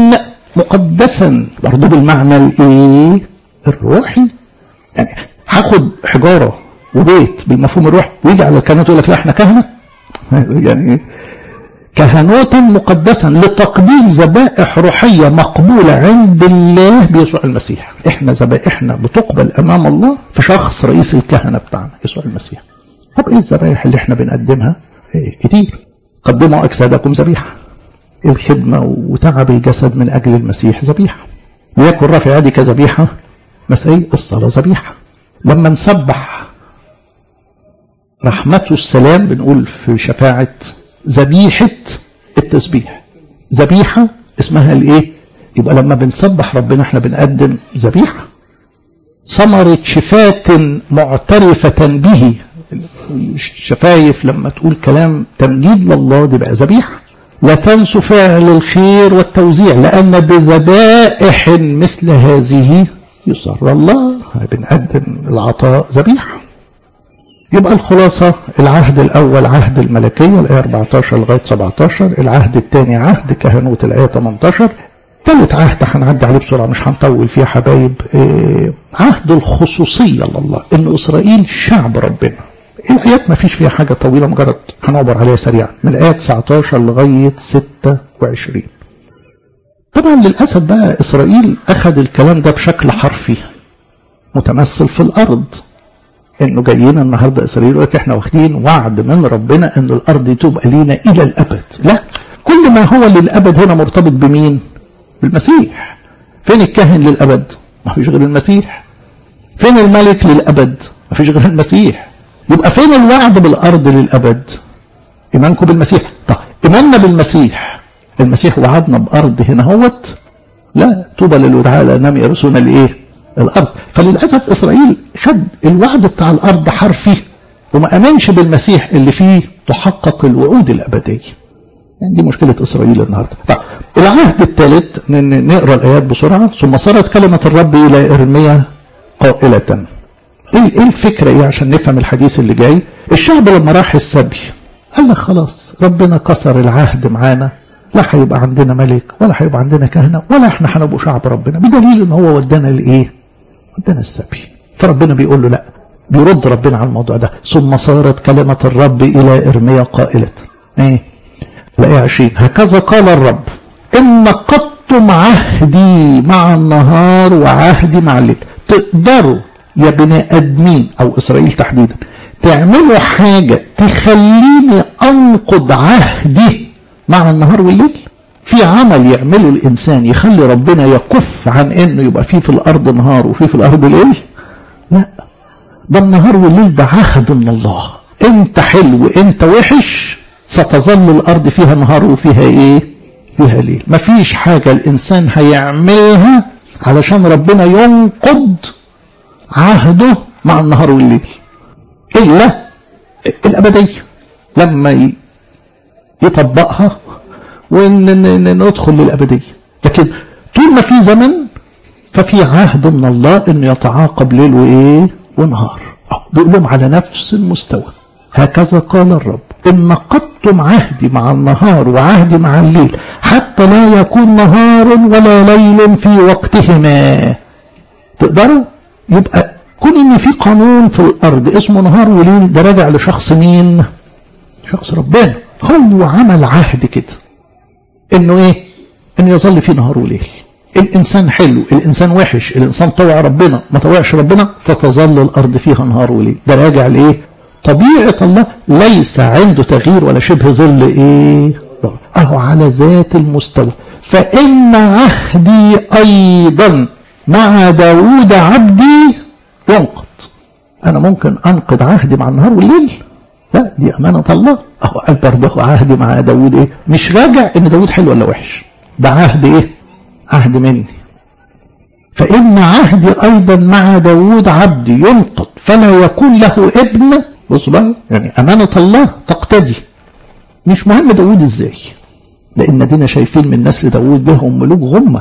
مقدسا برضه بالمعنى الايه الروحي يعني هاخد حجارة وبيت بالمفهوم الروحي ويجي على الكهنوت يقول لك لا احنا كهنة يعني كهنوتا مقدسا لتقديم ذبائح روحية مقبولة عند الله بيسوع المسيح احنا ذبائحنا بتقبل امام الله في شخص رئيس الكهنة بتاعنا يسوع المسيح طب ايه الذبائح اللي احنا بنقدمها ايه كتير قدموا اجسادكم ذبيحة الخدمة وتعب الجسد من اجل المسيح ذبيحة ليكن رافع يدي كذبيحة مسائي الصلاة ذبيحة لما نسبح رحمته السلام بنقول في شفاعة ذبيحة التسبيح ذبيحة اسمها الايه يبقى لما بنسبح ربنا احنا بنقدم ذبيحة ثمرة شفاة معترفة به الشفايف لما تقول كلام تمجيد لله دي بقى ذبيحة لا تنسوا فعل الخير والتوزيع لأن بذبائح مثل هذه يسر الله بنقدم العطاء ذبيحه يبقى الخلاصة العهد الأول عهد الملكية الآية 14 لغاية 17 العهد الثاني عهد كهنوت الآية 18 ثالث عهد هنعدي عليه بسرعة مش هنطول فيه حبايب إيه عهد الخصوصية لله إن إسرائيل شعب ربنا الآيات ما فيش فيها حاجة طويلة مجرد هنعبر عليها سريعا من الآية 19 لغاية 26 طبعا للأسف بقى إسرائيل أخذ الكلام ده بشكل حرفي متمثل في الأرض انه جايين النهارده اسرائيل يقول لك احنا واخدين وعد من ربنا ان الارض تبقى لينا الى الابد لا كل ما هو للابد هنا مرتبط بمين بالمسيح فين الكاهن للابد ما فيش غير المسيح فين الملك للابد ما فيش غير المسيح يبقى فين الوعد بالارض للابد ايمانكم بالمسيح طب ايماننا بالمسيح المسيح وعدنا بارض هنا هوت لا طوبى للودعاء لانهم يرثون الايه الارض فللاسف اسرائيل خد الوعد بتاع الارض حرفي وما امنش بالمسيح اللي فيه تحقق الوعود الابديه يعني دي مشكله اسرائيل النهارده طيب العهد الثالث نقرا الايات بسرعه ثم صارت كلمه الرب الى ارميا قائله ايه الفكره ايه عشان نفهم الحديث اللي جاي الشعب لما راح السبي قال لك خلاص ربنا كسر العهد معانا لا هيبقى عندنا ملك ولا هيبقى عندنا كهنه ولا احنا هنبقوا شعب ربنا بدليل ان هو ودانا لايه ودانا السبي فربنا بيقول له لا بيرد ربنا على الموضوع ده ثم صارت كلمة الرب إلى إرميا قائلة ايه الآية 20 هكذا قال الرب إن نقضتم عهدي مع النهار وعهدي مع الليل تقدروا يا بني آدمين أو إسرائيل تحديدا تعملوا حاجة تخليني أنقض عهدي مع النهار والليل في عمل يعمله الإنسان يخلي ربنا يكف عن إنه يبقى فيه في الأرض نهار وفيه في الأرض ليل لا ده النهار والليل ده عهد من الله انت حلو انت وحش ستظل الأرض فيها نهار وفيها إيه فيها ليل مفيش حاجة الإنسان هيعملها علشان ربنا ينقض عهده مع النهار والليل إلا الأبدية لما يطبقها وندخل للأبدية لكن طول ما في زمن ففي عهد من الله انه يتعاقب ليل وايه ونهار بيقول لهم على نفس المستوى هكذا قال الرب ان نقضتم عهدي مع النهار وعهدي مع الليل حتى لا يكون نهار ولا ليل في وقتهما تقدروا يبقى كون ان في قانون في الارض اسمه نهار وليل ده راجع لشخص مين شخص ربنا هو عمل عهد كده انه ايه انه يظل فيه نهار وليل الانسان حلو الانسان وحش الانسان طوع ربنا ما طوعش ربنا فتظل الارض فيها نهار وليل ده راجع لايه طبيعه الله ليس عنده تغيير ولا شبه ظل ايه اهو على ذات المستوى فان عهدي ايضا مع داود عبدي ينقض انا ممكن انقض عهدي مع النهار والليل لا دي امانه الله اهو قال برضه عهدي مع داود ايه مش راجع ان داود حلو ولا وحش ده عهد ايه عهد مني فإن عهدي أيضا مع داود عبدي ينقض فلا يكون له ابن بصوا بقى يعني أمانة الله تقتدي مش مهم داود ازاي لأن دينا شايفين من نسل داود بهم ملوك غمة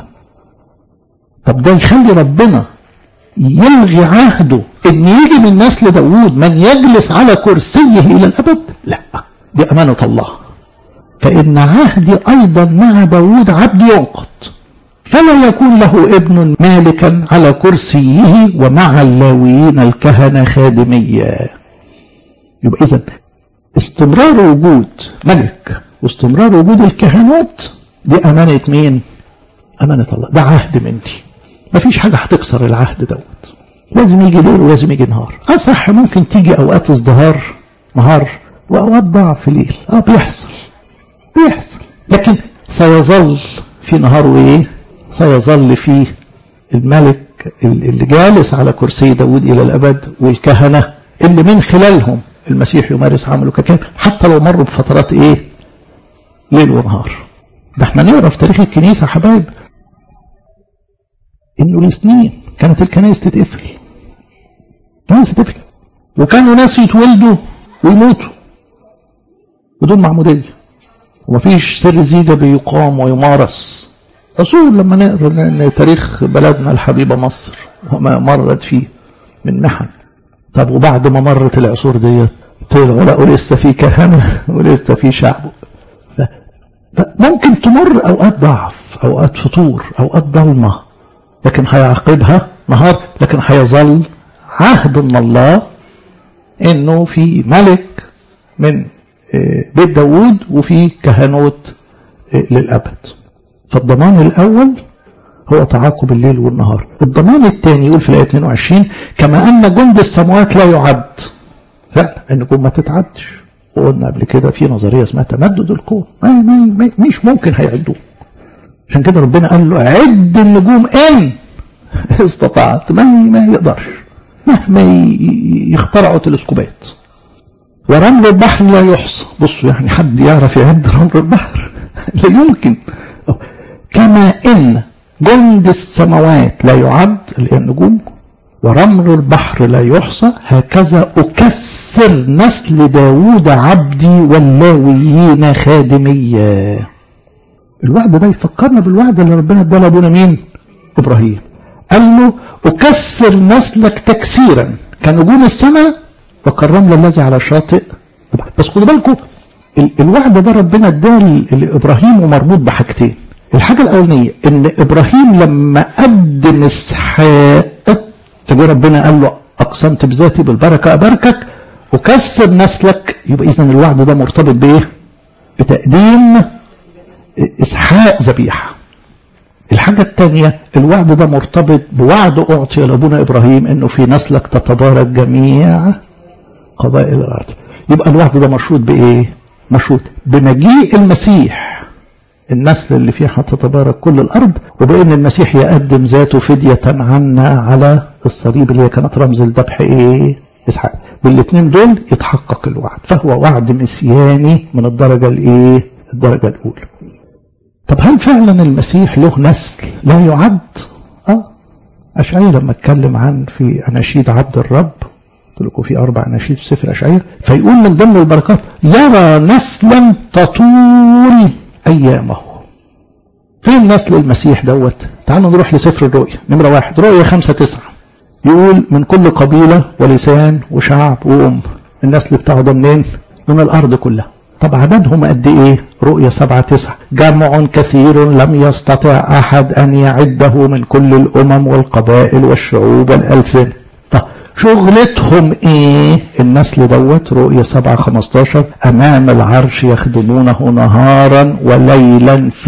طب ده يخلي ربنا يلغي عهده ان يجي من نسل داود من يجلس على كرسيه الى الابد لا دي امانه الله فان عهدي ايضا مع داود عبد ينقض فلا يكون له ابن مالكا على كرسيه ومع اللاويين الكهنه خادميا يبقى اذا استمرار وجود ملك واستمرار وجود الكهنوت دي امانه مين امانه الله ده عهد مني مفيش حاجه هتكسر العهد دوت لازم يجي ليل ولازم يجي نهار اه صح ممكن تيجي اوقات ازدهار نهار واوقات ضعف ليل اه بيحصل بيحصل لكن سيظل في نهار وايه سيظل فيه الملك اللي جالس على كرسي داود الى الابد والكهنه اللي من خلالهم المسيح يمارس عمله ككاهن حتى لو مروا بفترات ايه ليل ونهار ده احنا نقرا في تاريخ الكنيسه يا حبايب انه لسنين كانت الكنائس تتقفل كنائس تتقفل وكانوا ناس يتولدوا ويموتوا بدون معموديه ومفيش سر زيجه بيقام ويمارس رسول لما نقرا ان تاريخ بلدنا الحبيبه مصر وما مرت فيه من محن طب وبعد ما مرت العصور ديت طلعوا لقوا لسه في كهنه ولسه في شعب ممكن تمر اوقات ضعف اوقات فطور اوقات ضلمه لكن هيعقبها نهار لكن هيظل عهد من الله انه في ملك من بيت داوود وفي كهنوت للابد فالضمان الاول هو تعاقب الليل والنهار الضمان الثاني يقول في الايه 22 كما ان جند السماوات لا يعد فعلا النجوم ما تتعدش وقلنا قبل كده في نظريه اسمها تمدد الكون ما ما مش ممكن هيعدوه عشان كده ربنا قال له عد النجوم ان استطعت ما ما يقدرش مهما يخترعوا تلسكوبات ورمل البحر لا يحصى بصوا يعني حد يعرف يعد رمل البحر لا يمكن كما ان جند السماوات لا يعد اللي هي النجوم ورمل البحر لا يحصى هكذا أكسر نسل داوود عبدي واللاويين خادميا الوعد ده يفكرنا بالوعد اللي ربنا اداه لابونا مين ابراهيم قال له اكسر نسلك تكسيرا كنجوم السماء وكالرمل الذي على الشاطئ بس خدوا بالكم الوعد ده ربنا اداه لابراهيم ومربوط بحاجتين الحاجه الاولانيه ان ابراهيم لما قدم اسحاق تجي ربنا قال له اقسمت بذاتي بالبركه اباركك وكسر نسلك يبقى اذا الوعد ده مرتبط بايه؟ بتقديم اسحاق ذبيحه. الحاجه الثانيه الوعد ده مرتبط بوعد اعطي لابونا ابراهيم انه في نسلك تتبارك جميع قبائل الارض. يبقى الوعد ده مشروط بايه؟ مشروط بمجيء المسيح النسل اللي فيه هتتبارك كل الارض وبان المسيح يقدم ذاته فديه عنا على الصليب اللي هي كانت رمز الذبح ايه؟ إسحاق بالاثنين دول يتحقق الوعد فهو وعد مسياني من الدرجة الإيه الدرجة الأولى طب هل فعلا المسيح له نسل لا يعد اه أشعية لما اتكلم عن في أناشيد عبد الرب قلت لكم في أربع أناشيد في سفر أشعية فيقول من ضمن البركات يرى نسلا تطول أيامه فين نسل المسيح دوت تعالوا نروح لسفر الرؤيا نمرة واحد رؤيا خمسة تسعة يقول من كل قبيلة ولسان وشعب وأم النسل بتاعه ده منين من الأرض كلها طب عددهم قد ايه رؤية سبعة تسعة جمع كثير لم يستطع أحد أن يعده من كل الأمم والقبائل والشعوب والألسنة طب شغلتهم ايه النسل دوت رؤية سبعة خمستاشر أمام العرش يخدمونه نهارا وليلا في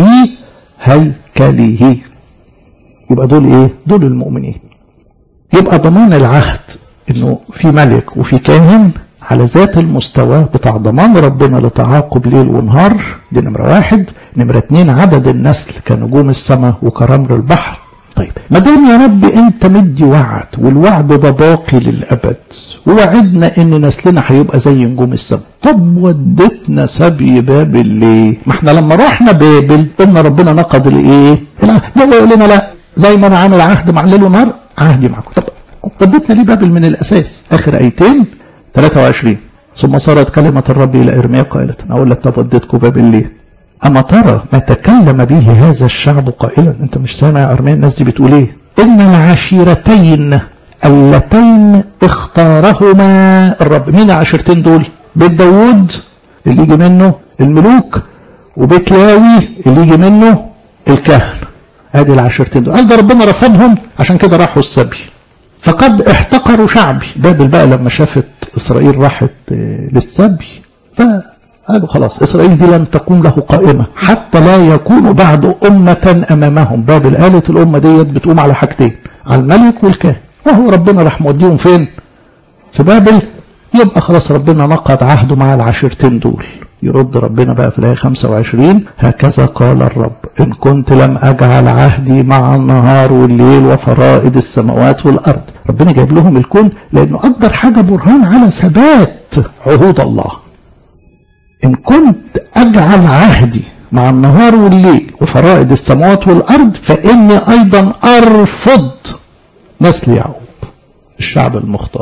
هيكله يبقى دول ايه دول المؤمنين يبقى ضمان العهد انه في ملك وفي كاهن على ذات المستوى بتاع ضمان ربنا لتعاقب ليل ونهار دي نمرة واحد نمرة اتنين عدد النسل كنجوم السماء وكرمل البحر طيب ما دام يا رب انت مدي وعد والوعد ده باقي للابد ووعدنا ان نسلنا هيبقى زي نجوم السماء طب ودتنا سبي بابل ليه ما احنا لما رحنا بابل قلنا ربنا نقض الايه لا يقول لنا لا زي ما انا عامل عهد مع ليل ونهار عهدي معكم طب ودتنا ليه بابل من الاساس اخر ايتين 23 ثم صارت كلمة الرب إلى إرميا قائلة أقول لك طب وديتكم بابل ليه أما ترى ما تكلم به هذا الشعب قائلا أنت مش سامع يا أرميا الناس دي بتقول إيه إن العشيرتين اللتين اختارهما الرب مين العشيرتين دول بيت داوود اللي يجي منه الملوك وبيت لاوي اللي يجي منه الكهنة ادي العشيرتين دول قال ده ربنا رفضهم عشان كده راحوا السبي فقد احتقروا شعبي بابل بقى لما شافت إسرائيل راحت للسبي فقالوا خلاص إسرائيل دي لن تكون له قائمة حتى لا يكون بعد أمة أمامهم بابل قالت الأمة ديت بتقوم على حاجتين على الملك والكاهن وهو ربنا راح موديهم فين في بابل يبقى خلاص ربنا نقض عهده مع العشيرتين دول يرد ربنا بقى في الآية 25 هكذا قال الرب إن كنت لم أجعل عهدي مع النهار والليل وفرائض السماوات والأرض ربنا جايب لهم الكون لأنه أكبر حاجة برهان على ثبات عهود الله إن كنت أجعل عهدي مع النهار والليل وفرائض السماوات والأرض فإني أيضا أرفض نسل يعقوب الشعب المختار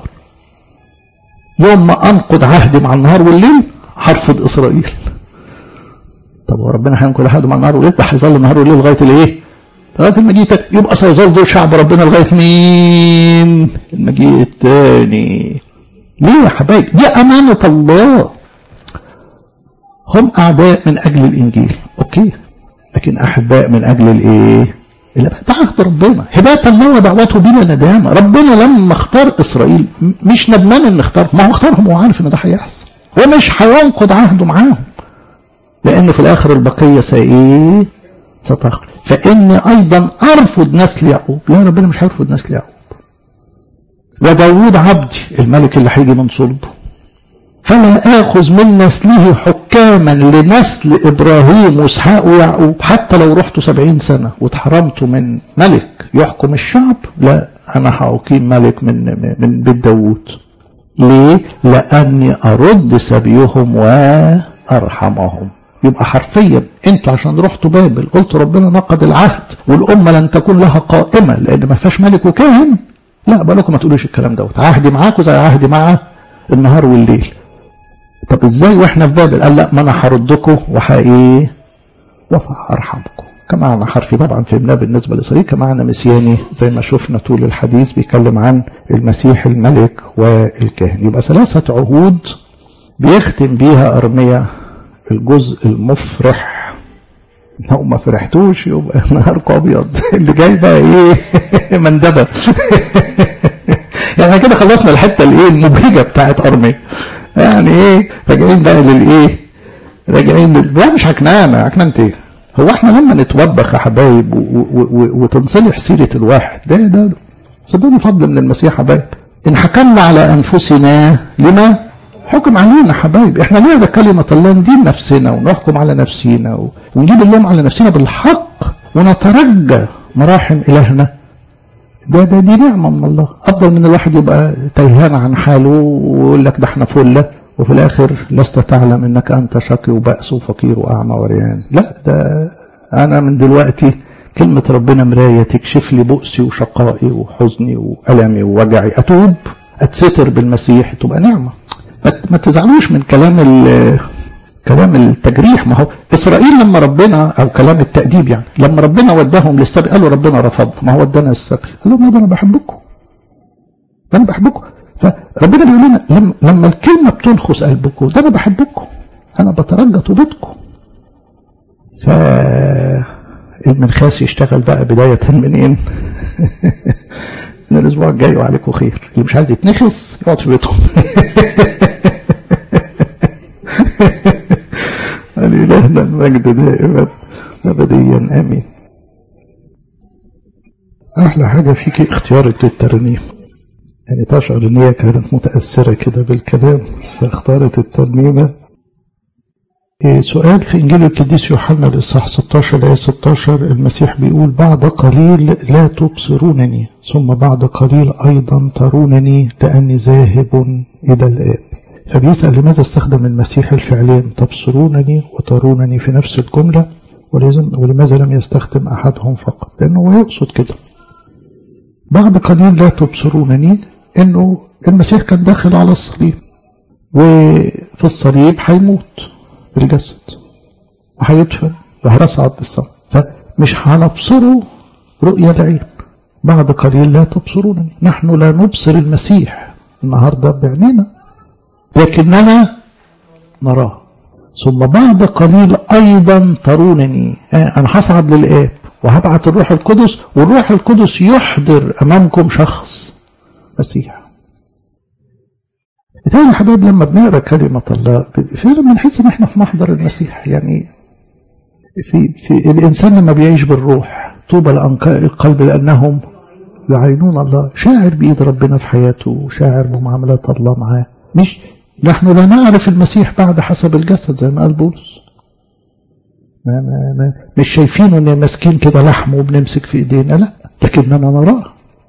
يوم ما أنقض عهدي مع النهار والليل هرفض إسرائيل طب هو ربنا هينقض عهده مع النهار والليل هيظل النهار والليل لغاية الإيه؟ لغاية المجيء يبقى سيظل دول شعب ربنا لغاية مين؟ المجيء الثاني ليه يا حبايبي؟ دي أمانة الله هم أعداء من أجل الإنجيل أوكي لكن أحباء من أجل الإيه؟ اللي ده عهد ربنا هبات الله ودعوته بلا ندامة ربنا لما اختار إسرائيل مش ندمان إن اختار ما هو اختارهم وعارف إن ده هيحصل ومش هينقض عهده معاهم لأنه في الآخر البقية سإيه ستخرج فإني أيضا أرفض نسل يعقوب لا ربنا مش هيرفض نسل يعقوب وداود عبدي الملك اللي هيجي من صلبه فلا آخذ من نسله حكاما لنسل إبراهيم وإسحاق ويعقوب حتى لو رحت سبعين سنة واتحرمت من ملك يحكم الشعب لا أنا هأقيم ملك من من بيت داوود ليه؟ لأني أرد سبيهم وأرحمهم يبقى حرفيا انتوا عشان رحتوا بابل قلتوا ربنا نقض العهد والأمة لن تكون لها قائمة لأن ما فيهاش ملك وكاهن لا بالكم ما تقولوش الكلام دوت عهدي معاكم زي عهدي مع النهار والليل طب ازاي واحنا في بابل قال لا ما انا هردكم وحايه وهرحمكم كمعنى حرفي طبعا فهمناه بالنسبة لإسرائيل كمعنى مسياني زي ما شفنا طول الحديث بيتكلم عن المسيح الملك والكاهن يبقى ثلاثة عهود بيختم بيها أرميا الجزء المفرح لو ما فرحتوش يبقى نهاركم أبيض اللي جاي بقى إيه مندبة يعني كده خلصنا الحتة الإيه المبهجة بتاعت أرميا يعني إيه راجعين بقى للإيه راجعين لل... لا مش عكنانة عكنانة إيه هو احنا لما نتوبخ يا حبايب وتنصلح سيرة الواحد ده ده صدقني فضل من المسيح حبايب ان حكمنا على انفسنا لما حكم علينا حبايب احنا ليه ده كلمة الله ندين نفسنا ونحكم على نفسنا ونجيب اللوم على نفسنا بالحق ونترجى مراحم الهنا ده ده دي نعمة من الله أفضل من الواحد يبقى تيهان عن حاله ويقول لك ده احنا فلة وفي الآخر لست تعلم أنك أنت شقي وبأس وفقير وأعمى وريان لا ده أنا من دلوقتي كلمة ربنا مراية تكشف لي بؤسي وشقائي وحزني وألمي ووجعي أتوب أتستر بالمسيح تبقى نعمة ما تزعلوش من كلام كلام التجريح ما هو إسرائيل لما ربنا أو كلام التأديب يعني لما ربنا وداهم للسبي قالوا ربنا رفض ما هو ودانا السبي قال لهم ده أنا بحبكم ده أنا بحبكم فربنا بيقول لنا لما, لما الكلمة بتنخس قلبكم ده أنا بحبكم أنا بترجى توبتكم ف المنخاس يشتغل بقى بداية منين؟ من الأسبوع الجاي وعليكم خير اللي مش عايز يتنخس يقعد في بيتهم لإلهنا المجد دائما أبديا آمين أحلى حاجة فيك اختيارك للترنيم يعني تشعر إن هي كانت متأثرة كده بالكلام فاختارت الترنيمة إيه سؤال في إنجيل القديس يوحنا الإصحاح 16 الآية 16 المسيح بيقول بعد قليل لا تبصرونني ثم بعد قليل أيضا ترونني لأني ذاهب إلى الآب فبيسأل لماذا استخدم المسيح الفعلين تبصرونني وترونني في نفس الجملة ولماذا لم يستخدم أحدهم فقط لأنه هو يقصد كده بعد قليل لا تبصرونني أنه المسيح كان داخل على الصليب وفي الصليب هيموت بالجسد وهيدفن وهيصعد السماء فمش هنبصره رؤية العين بعد قليل لا تبصرونني نحن لا نبصر المسيح النهارده بعينينا لكننا نراه ثم بعد قليل أيضا ترونني أنا هصعد للآب وهبعت الروح القدس والروح القدس يحضر أمامكم شخص مسيح بالتالي يا حبايب لما بنقرا كلمة الله فعلا بنحس إن إحنا في محضر المسيح يعني في في الإنسان لما بيعيش بالروح طوبى لأنقاء القلب لأنهم يعينون الله شاعر بإيد ربنا في حياته وشاعر بمعاملات الله معاه مش نحن لا نعرف المسيح بعد حسب الجسد زي ما قال بولس ما ما ما مش شايفينه ان ماسكين كده لحم وبنمسك في ايدينا لا لكننا نراه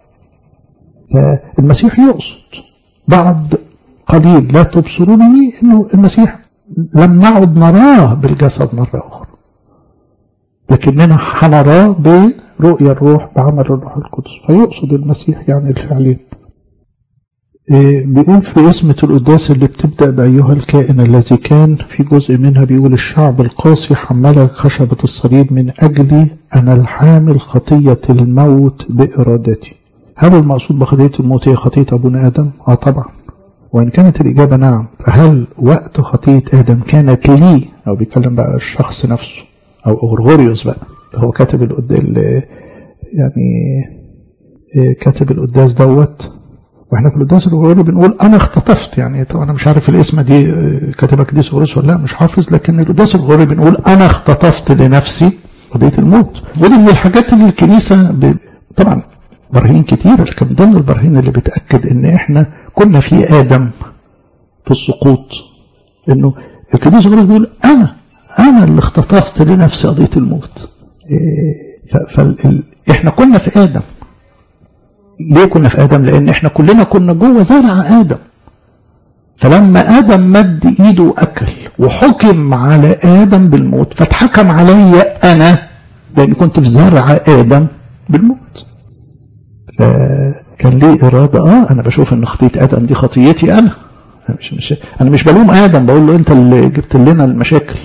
فالمسيح يقصد بعد قليل لا تبصرونني انه المسيح لم نعد نراه بالجسد مرة أخرى لكننا هنراه برؤية الروح بعمل الروح القدس فيقصد المسيح يعني الفعلين بيقول في اسمة القداس اللي بتبدأ بأيها الكائن الذي كان في جزء منها بيقول الشعب القاسي حمل خشبة الصليب من أجلي أنا الحامل خطية الموت بإرادتي هل المقصود بخطية الموت هي خطية أبونا آدم؟ آه طبعا وإن كانت الإجابة نعم فهل وقت خطية آدم كانت لي أو بيتكلم بقى الشخص نفسه أو أغرغوريوس بقى هو كاتب القداس يعني كاتب القداس دوت واحنا في القداس الغروري بنقول انا اختطفت يعني طبعا انا مش عارف الاسم دي كاتبها قديس غريس ولا لا مش حافظ لكن القداس الغروري بنقول انا اختطفت لنفسي قضيه الموت ودي من الحاجات اللي الكنيسه ب... طبعا براهين كتير لكن من ضمن البراهين اللي بتاكد ان احنا كنا في ادم في السقوط انه القديس الغريس بيقول انا انا اللي اختطفت لنفسي قضيه الموت ف... ف... احنا كنا في ادم ليه كنا في آدم لأن احنا كلنا كنا جوه زرع آدم فلما آدم مد إيده وأكل وحكم على آدم بالموت فاتحكم علي أنا لأني كنت في زرع آدم بالموت فكان ليه إرادة آه أنا بشوف إن خطية آدم دي خطيتي أنا مش مش أنا مش بلوم آدم بقول له أنت اللي جبت لنا المشاكل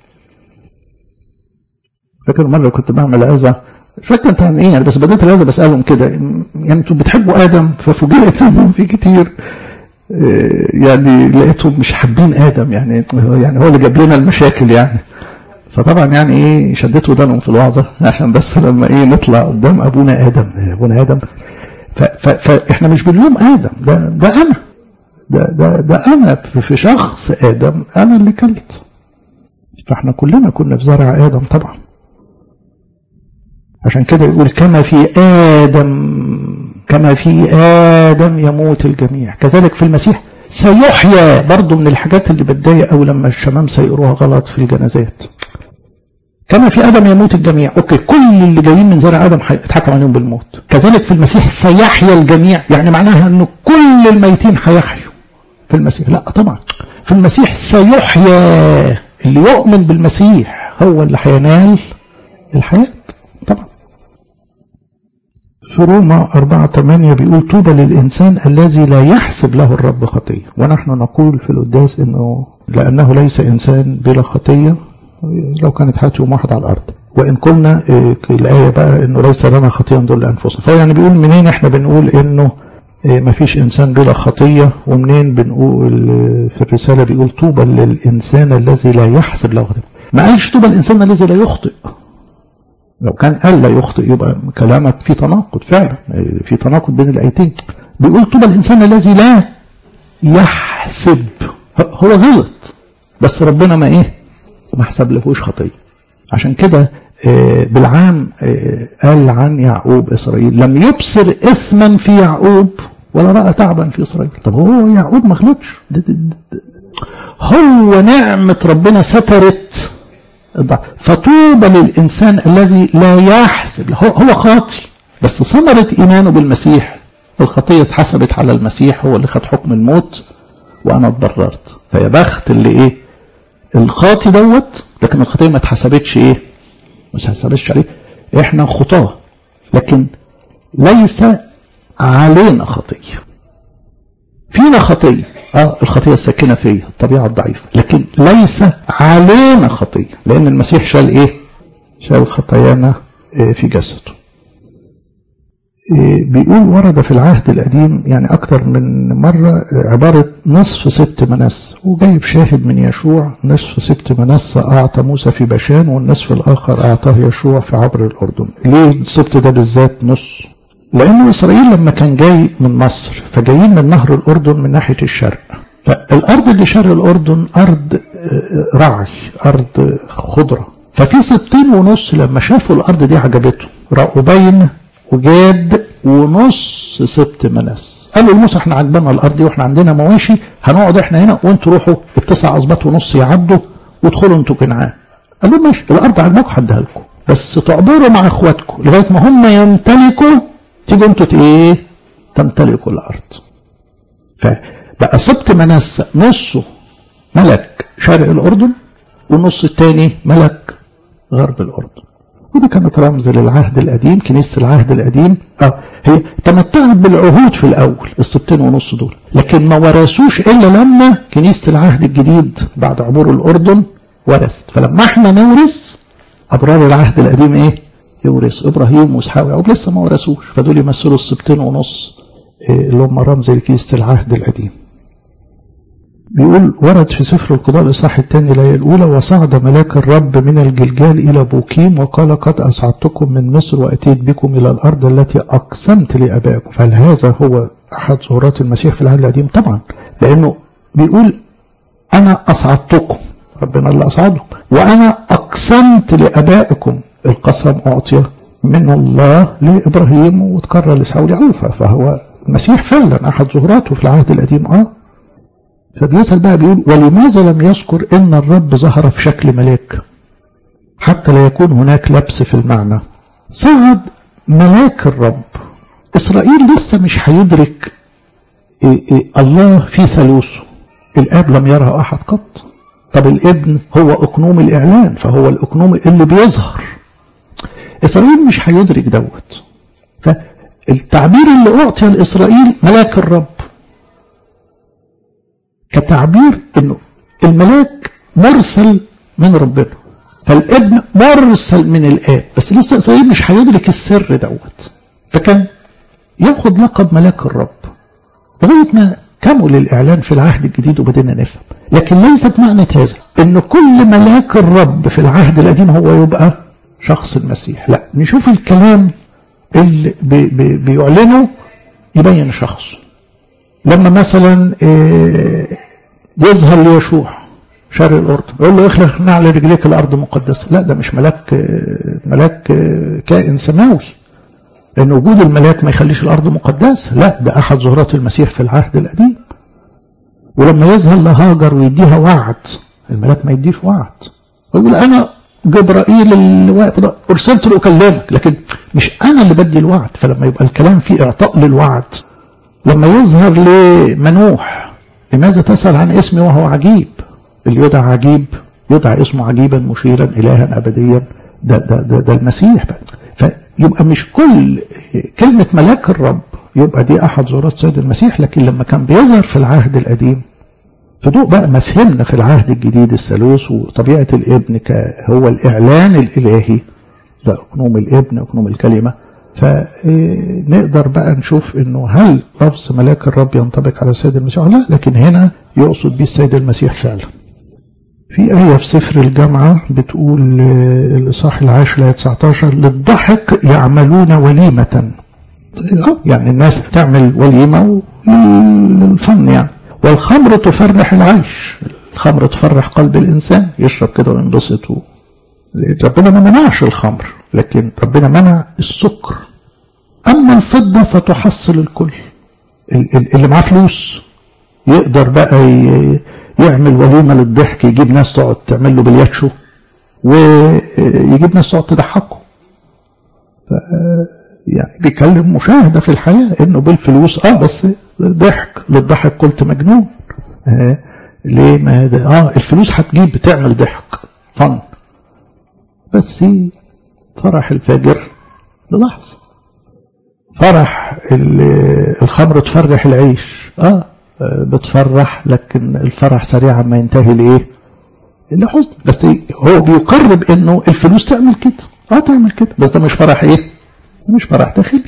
فاكر مرة كنت بعمل عظة مش فاكر انت عن ايه يعني بس بدات الهذا بسالهم كده يعني انتوا بتحبوا ادم ففوجئت انه في كتير يعني لقيتهم مش حابين ادم يعني يعني هو اللي جاب لنا المشاكل يعني فطبعا يعني ايه شديت ودانهم في الوعظه عشان بس لما ايه نطلع قدام ابونا ادم ابونا ادم فاحنا مش بنلوم ادم ده ده انا ده ده ده انا في شخص ادم انا اللي كلت فاحنا كلنا كنا في زرع ادم طبعا عشان كده يقول كما في آدم كما في آدم يموت الجميع كذلك في المسيح سيحيا برضو من الحاجات اللي بتضايق أو لما الشمام سيقروها غلط في الجنازات كما في ادم يموت الجميع اوكي كل اللي جايين من زرع ادم هيتحكم عليهم بالموت كذلك في المسيح سيحيا الجميع يعني معناها ان كل الميتين هيحيوا في المسيح لا طبعا في المسيح سيحيا اللي يؤمن بالمسيح هو اللي هينال الحياة طبعا في روما 4 8 بيقول طوبى للإنسان الذي لا يحسب له الرب خطية ونحن نقول في القداس إنه لأنه ليس إنسان بلا خطية لو كانت حياته يوم واحد على الأرض وإن قلنا الآية بقى إنه ليس لنا خطية دول لأنفسنا فيعني بيقول منين إحنا بنقول إنه ما فيش إنسان بلا خطية ومنين بنقول في الرسالة بيقول طوبى للإنسان الذي لا يحسب له خطية ما قالش طوبى الإنسان الذي لا يخطئ لو كان قال لا يخطئ يبقى كلامك في تناقض فعلا في تناقض بين الآيتين بيقول طوبى الإنسان الذي لا يحسب هو غلط بس ربنا ما إيه ما حسب لهوش خطية عشان كده بالعام قال عن يعقوب إسرائيل لم يبصر إثما في يعقوب ولا رأى تعبا في إسرائيل طب هو يعقوب ما غلطش هو نعمة ربنا سترت الضعف فطوبى للإنسان الذي لا يحسب هو, هو خاطي بس ثمرة إيمانه بالمسيح الخطية اتحسبت على المسيح هو اللي خد حكم الموت وأنا اتضررت فيا بخت اللي إيه الخاطي دوت لكن الخطية ما اتحسبتش إيه ما اتحسبتش عليه إحنا خطاة لكن ليس علينا خطية فينا خطية اه الخطية الساكنة فيا الطبيعة الضعيفة لكن ليس علينا خطية لأن المسيح شال إيه شال خطايانا في جسده بيقول ورد في العهد القديم يعني أكتر من مرة عبارة نصف سبت منس وجايب شاهد من يشوع نصف سبت منس أعطى موسى في بشان والنصف الآخر أعطاه يشوع في عبر الأردن ليه السبت ده بالذات نص لأنه إسرائيل لما كان جاي من مصر فجايين من نهر الأردن من ناحية الشرق فالأرض اللي شرق الأردن أرض رعي أرض خضرة ففي سبتين ونص لما شافوا الأرض دي عجبتهم رأوا بين وجاد ونص سبت منس قالوا لموسى احنا عجبنا الأرض دي واحنا عندنا مواشي هنقعد احنا هنا وانتوا روحوا التسع أسباط ونص يعدوا وادخلوا انتوا كنعان قال لهم ماشي الأرض عجباكم هديها لكم بس تعبروا مع اخواتكم لغاية ما هم يمتلكوا تيجوا انتوا ايه تمتلكوا الارض فبقى سبت منسى نصه ملك شرق الاردن والنص الثاني ملك غرب الاردن ودي كانت رمز للعهد القديم كنيسه العهد القديم اه هي تمتعت بالعهود في الاول السبتين ونص دول لكن ما ورثوش الا لما كنيسه العهد الجديد بعد عبور الاردن ورثت فلما احنا نورث ابرار العهد القديم ايه يورث ابراهيم واسحاق ويعقوب لسه ما ورثوش فدول يمثلوا السبتين ونص اللي هم رمز لكنيسه العهد القديم. بيقول ورد في سفر القضاء الاصحاح الثاني الايه الاولى وصعد ملاك الرب من الجلجال الى بوكيم وقال قد اصعدتكم من مصر واتيت بكم الى الارض التي اقسمت لابائكم فهل هذا هو احد ظهورات المسيح في العهد القديم؟ طبعا لانه بيقول انا اصعدتكم ربنا اللي اصعدهم وانا اقسمت لابائكم القسم أعطي من الله لإبراهيم وتكرر لسعود يعقوب فهو المسيح فعلا أحد ظهوراته في العهد القديم آه فبيسأل بقى بيقول ولماذا لم يذكر إن الرب ظهر في شكل ملاك حتى لا يكون هناك لبس في المعنى صعد ملاك الرب إسرائيل لسه مش هيدرك إيه إيه الله في ثالوثه الآب لم يره أحد قط طب الابن هو أقنوم الإعلان فهو الأقنوم اللي بيظهر إسرائيل مش هيدرك دوت فالتعبير اللي أعطي لإسرائيل ملاك الرب كتعبير إنه الملاك مرسل من ربنا فالابن مرسل من الآب بس لسه إسرائيل مش هيدرك السر دوت فكان ياخد لقب ملاك الرب لغاية ما كمل الإعلان في العهد الجديد وبدينا نفهم لكن ليست معنى هذا إن كل ملاك الرب في العهد القديم هو يبقى شخص المسيح لا نشوف الكلام اللي بي بي بيعلنه يبين شخصه لما مثلا يظهر ليشوع شرق الأردن يقول له اخلق على رجليك الأرض مقدسة لا ده مش ملاك ملاك كائن سماوي لأن وجود الملاك ما يخليش الأرض مقدسة لا ده أحد ظهورات المسيح في العهد القديم ولما يظهر لهاجر ويديها وعد الملاك ما يديش وعد ويقول أنا جبرائيل اللي واقف ده ارسلت له اكلمك لكن مش انا اللي بدي الوعد فلما يبقى الكلام فيه اعطاء للوعد لما يظهر لمنوح لماذا تسال عن اسمي وهو عجيب اللي يدعى عجيب يدعى اسمه عجيبا مشيرا الها ابديا ده ده ده, ده المسيح فيبقى مش كل كلمه ملاك الرب يبقى دي احد زورات سيد المسيح لكن لما كان بيظهر في العهد القديم في ضوء بقى ما فهمنا في العهد الجديد الثالوث وطبيعة الابن هو الإعلان الإلهي ده أقنوم الابن أقنوم الكلمة فنقدر بقى نشوف انه هل لفظ ملاك الرب ينطبق على السيد المسيح لا لكن هنا يقصد به السيد المسيح فعلا في آية في سفر الجامعة بتقول الإصحاح العاشر آية 19 للضحك يعملون وليمة يعني الناس تعمل وليمة للفن يعني والخمر تفرح العيش الخمر تفرح قلب الإنسان يشرب كده وينبسط و... ربنا ما منعش الخمر لكن ربنا منع السكر أما الفضة فتحصل الكل اللي معاه فلوس يقدر بقى يعمل وليمة للضحك يجيب ناس تقعد تعمل له بالياتشو ويجيب ناس تقعد تضحكه يعني بيكلم مشاهدة في الحياة انه بالفلوس اه بس ضحك للضحك قلت مجنون آه ليه ما ده اه الفلوس هتجيب بتعمل ضحك فن بس فرح الفجر للحظة فرح الخمر تفرح العيش اه بتفرح لكن الفرح سريعا ما ينتهي لايه لحزن بس هو بيقرب انه الفلوس تعمل كده اه تعمل كده بس ده مش فرح ايه ده مش فرح داخلي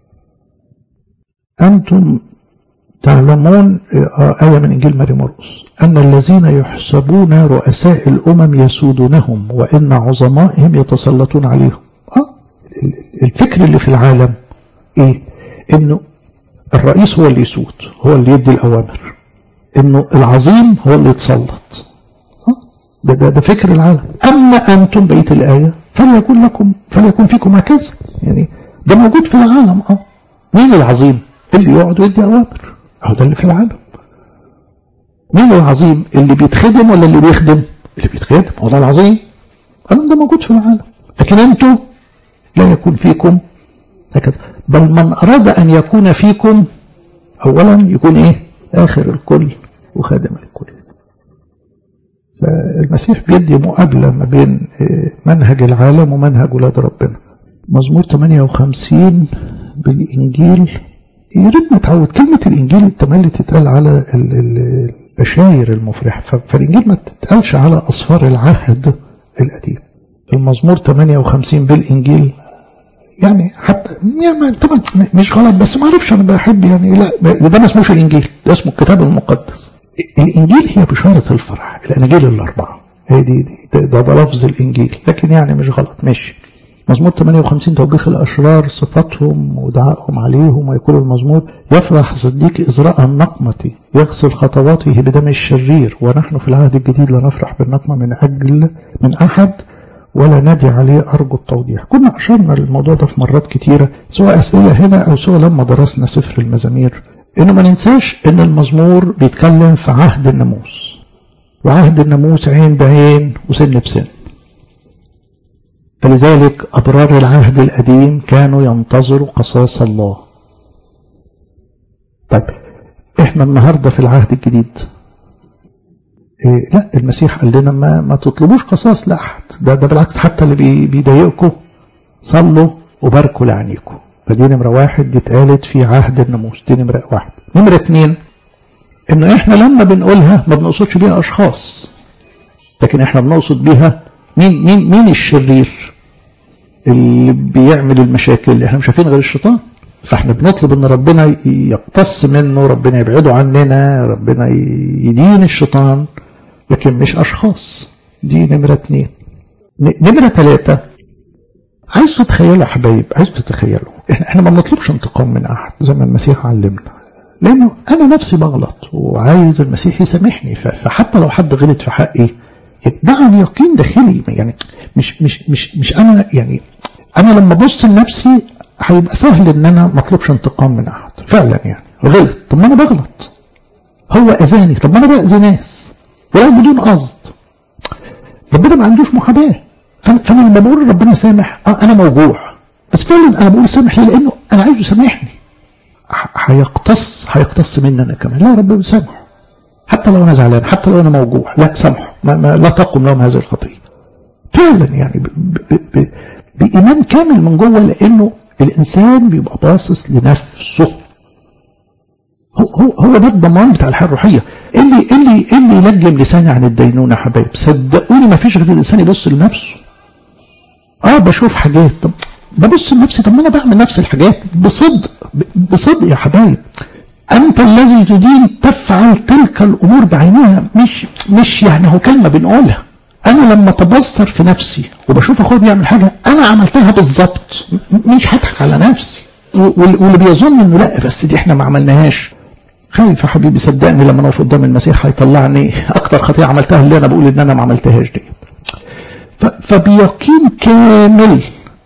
انتم تعلمون آية من إنجيل ماري مرقس أن الذين يحسبون رؤساء الأمم يسودونهم وإن عظمائهم يتسلطون عليهم آه الفكر اللي في العالم إيه إنه الرئيس هو اللي يسود هو اللي يدي الأوامر إنه العظيم هو اللي يتسلط ده, ده, ده فكر العالم أما أنتم بقية الآية فليكن لكم فليكن فيكم هكذا يعني ده موجود في العالم اه مين العظيم اللي يقعد ويدي أوامر أهو ده اللي في العالم مين العظيم اللي بيتخدم ولا اللي بيخدم اللي بيتخدم هو ده العظيم قالوا ده موجود في العالم لكن أنتم لا يكون فيكم هكذا بل من أراد أن يكون فيكم أولا يكون إيه آخر الكل وخادم الكل فالمسيح بيدي مقابلة ما بين منهج العالم ومنهج ولاد ربنا مزمور 58 بالإنجيل يا ريت نتعود كلمة الإنجيل تملي تتقال على البشاير المفرحة فالإنجيل ما تتقالش على أصفار العهد القديم المزمور 58 بالإنجيل يعني حتى يعني طبعا مش غلط بس ما اعرفش انا بحب يعني لا ده ما اسموش الانجيل ده اسمه الكتاب المقدس الانجيل هي بشاره الفرح الاناجيل الاربعه هي دي, دي ده, ده, ده لفظ الانجيل لكن يعني مش غلط ماشي مزمور 58 توبيخ الاشرار صفاتهم ودعائهم عليهم ويقول المزمور يفرح صديق ازراء النقمة يغسل خطواته بدم الشرير ونحن في العهد الجديد لا نفرح بالنقمة من اجل من احد ولا نادي عليه أرجو التوضيح كنا أشرنا للموضوع ده في مرات كتيرة سواء أسئلة هنا أو سواء لما درسنا سفر المزامير إنه ما ننساش إن المزمور بيتكلم في عهد الناموس وعهد الناموس عين بعين وسن بسن فلذلك أبرار العهد القديم كانوا ينتظروا قصاص الله طيب إحنا النهاردة في العهد الجديد إيه لا المسيح قال لنا ما, ما تطلبوش قصاص لأحد ده, ده بالعكس حتى اللي بي بيضايقكم صلوا وباركوا لعينيكم فدي نمرة واحد دي اتقالت في عهد الناموس دي نمرة واحد نمرة اتنين انه احنا لما بنقولها ما بنقصدش بيها اشخاص لكن احنا بنقصد بيها مين مين مين الشرير اللي بيعمل المشاكل اللي احنا مش شايفين غير الشيطان فاحنا بنطلب ان ربنا يقتص منه ربنا يبعده عننا ربنا يدين الشيطان لكن مش اشخاص دي نمرة اتنين نمرة تلاتة عايزوا تتخيلوا يا حبايب عايزوا تتخيلوا احنا ما بنطلبش انتقام من احد زي ما المسيح علمنا لانه انا نفسي بغلط وعايز المسيح يسامحني فحتى لو حد غلط في حقي يتبعني يقين داخلي يعني مش مش مش مش انا يعني انا لما ابص لنفسي هيبقى سهل ان انا ما اطلبش انتقام من احد فعلا يعني غلط طب ما انا بغلط هو اذاني طب ما انا باذي ناس ولو بدون قصد ربنا ما عندوش محاباه فانا لما بقول ربنا سامح اه انا موجوع بس فعلا انا بقول سامح ليه لانه انا عايزه يسامحني هيقتص هيقتص مني انا كمان لا ربنا سامحه حتى لو انا زعلان حتى لو انا موجوع لا سامحه ما ما لا تقم لهم هذه الخطيه فعلا يعني ب ب ب بايمان كامل من جوه لانه الانسان بيبقى باصص لنفسه هو هو هو ده الضمان بتاع الحياه الروحيه اللي اللي اللي يلجم لساني عن الدينونه يا حبايب صدقوني ما فيش غير الانسان يبص لنفسه اه بشوف حاجات طب ببص لنفسي طب ما انا بعمل نفس الحاجات بصدق بصدق يا حبايب انت الذي تدين تفعل تلك الامور بعينها مش مش يعني هو كلمه بنقولها انا لما اتبصر في نفسي وبشوف اخويا بيعمل حاجه انا عملتها بالظبط مش هضحك على نفسي واللي بيظن انه لا بس دي احنا ما عملناهاش خايف يا حبيبي صدقني لما اقف قدام المسيح هيطلعني اكتر خطيئه عملتها اللي انا بقول ان انا ما عملتهاش دي فبيقين كامل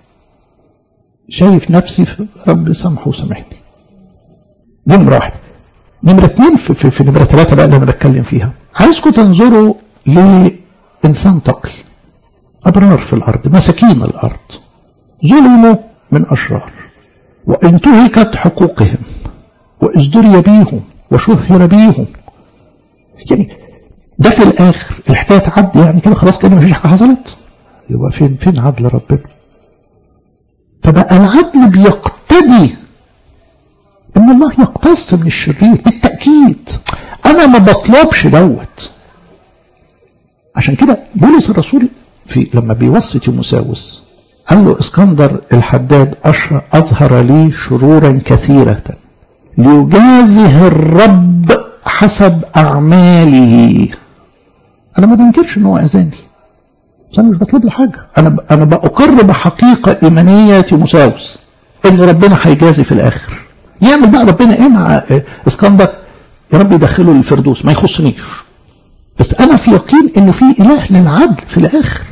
شايف نفسي في رب سامحه وسامحني دي نمره واحد نمره اثنين في, في, في نمره ثلاثه بقى اللي انا بتكلم فيها عايزكم تنظروا لانسان تقي ابرار في الارض مساكين الارض ظلموا من اشرار وانتهكت حقوقهم وازدري بيهم وشهر بيهم يعني ده في الاخر الحكايه تعدي يعني كده خلاص كده مفيش حاجه حصلت يبقى فين فين عدل ربنا فبقى العدل بيقتدي ان الله يقتص من الشرير بالتاكيد انا ما بطلبش دوت عشان كده بولس الرسول في لما بيوصي تيموساوس قال له اسكندر الحداد اظهر لي شرورا كثيره ليجازه الرب حسب اعماله انا ما بنكرش ان هو اذاني بس انا مش بطلب له حاجه انا انا باقر بحقيقه ايمانيه تيموساوس ان ربنا هيجازي في الاخر يعمل بقى ربنا ايه مع اسكندر يا رب يدخله للفردوس ما يخصنيش بس انا في يقين انه في اله للعدل في الاخر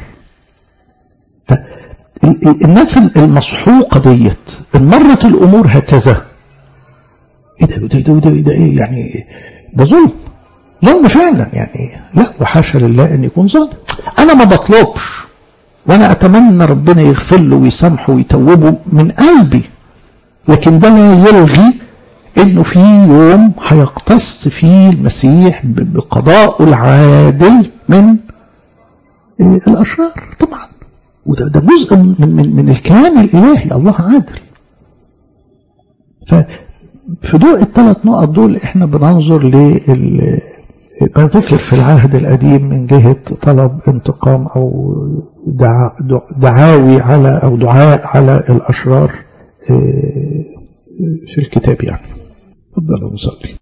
الناس المسحوقه ديت ان مرت الامور هكذا ايه ده ده ده ده, ده ايه يعني ده ظلم ظلم فعلا يعني لا وحاشا لله ان يكون ظلم انا ما بطلبش وانا اتمنى ربنا يغفر له ويسامحه ويتوبه من قلبي لكن ده لا يلغي انه في يوم هيقتص فيه المسيح بقضاء العادل من الاشرار طبعا وده ده جزء من من من الكيان الالهي الله عادل ففي ضوء الثلاث نقط دول احنا بننظر لل ما ذكر في العهد القديم من جهة طلب انتقام أو دعا دعاوي على أو دعاء على الأشرار في الكتاب يعني تفضلوا نصلي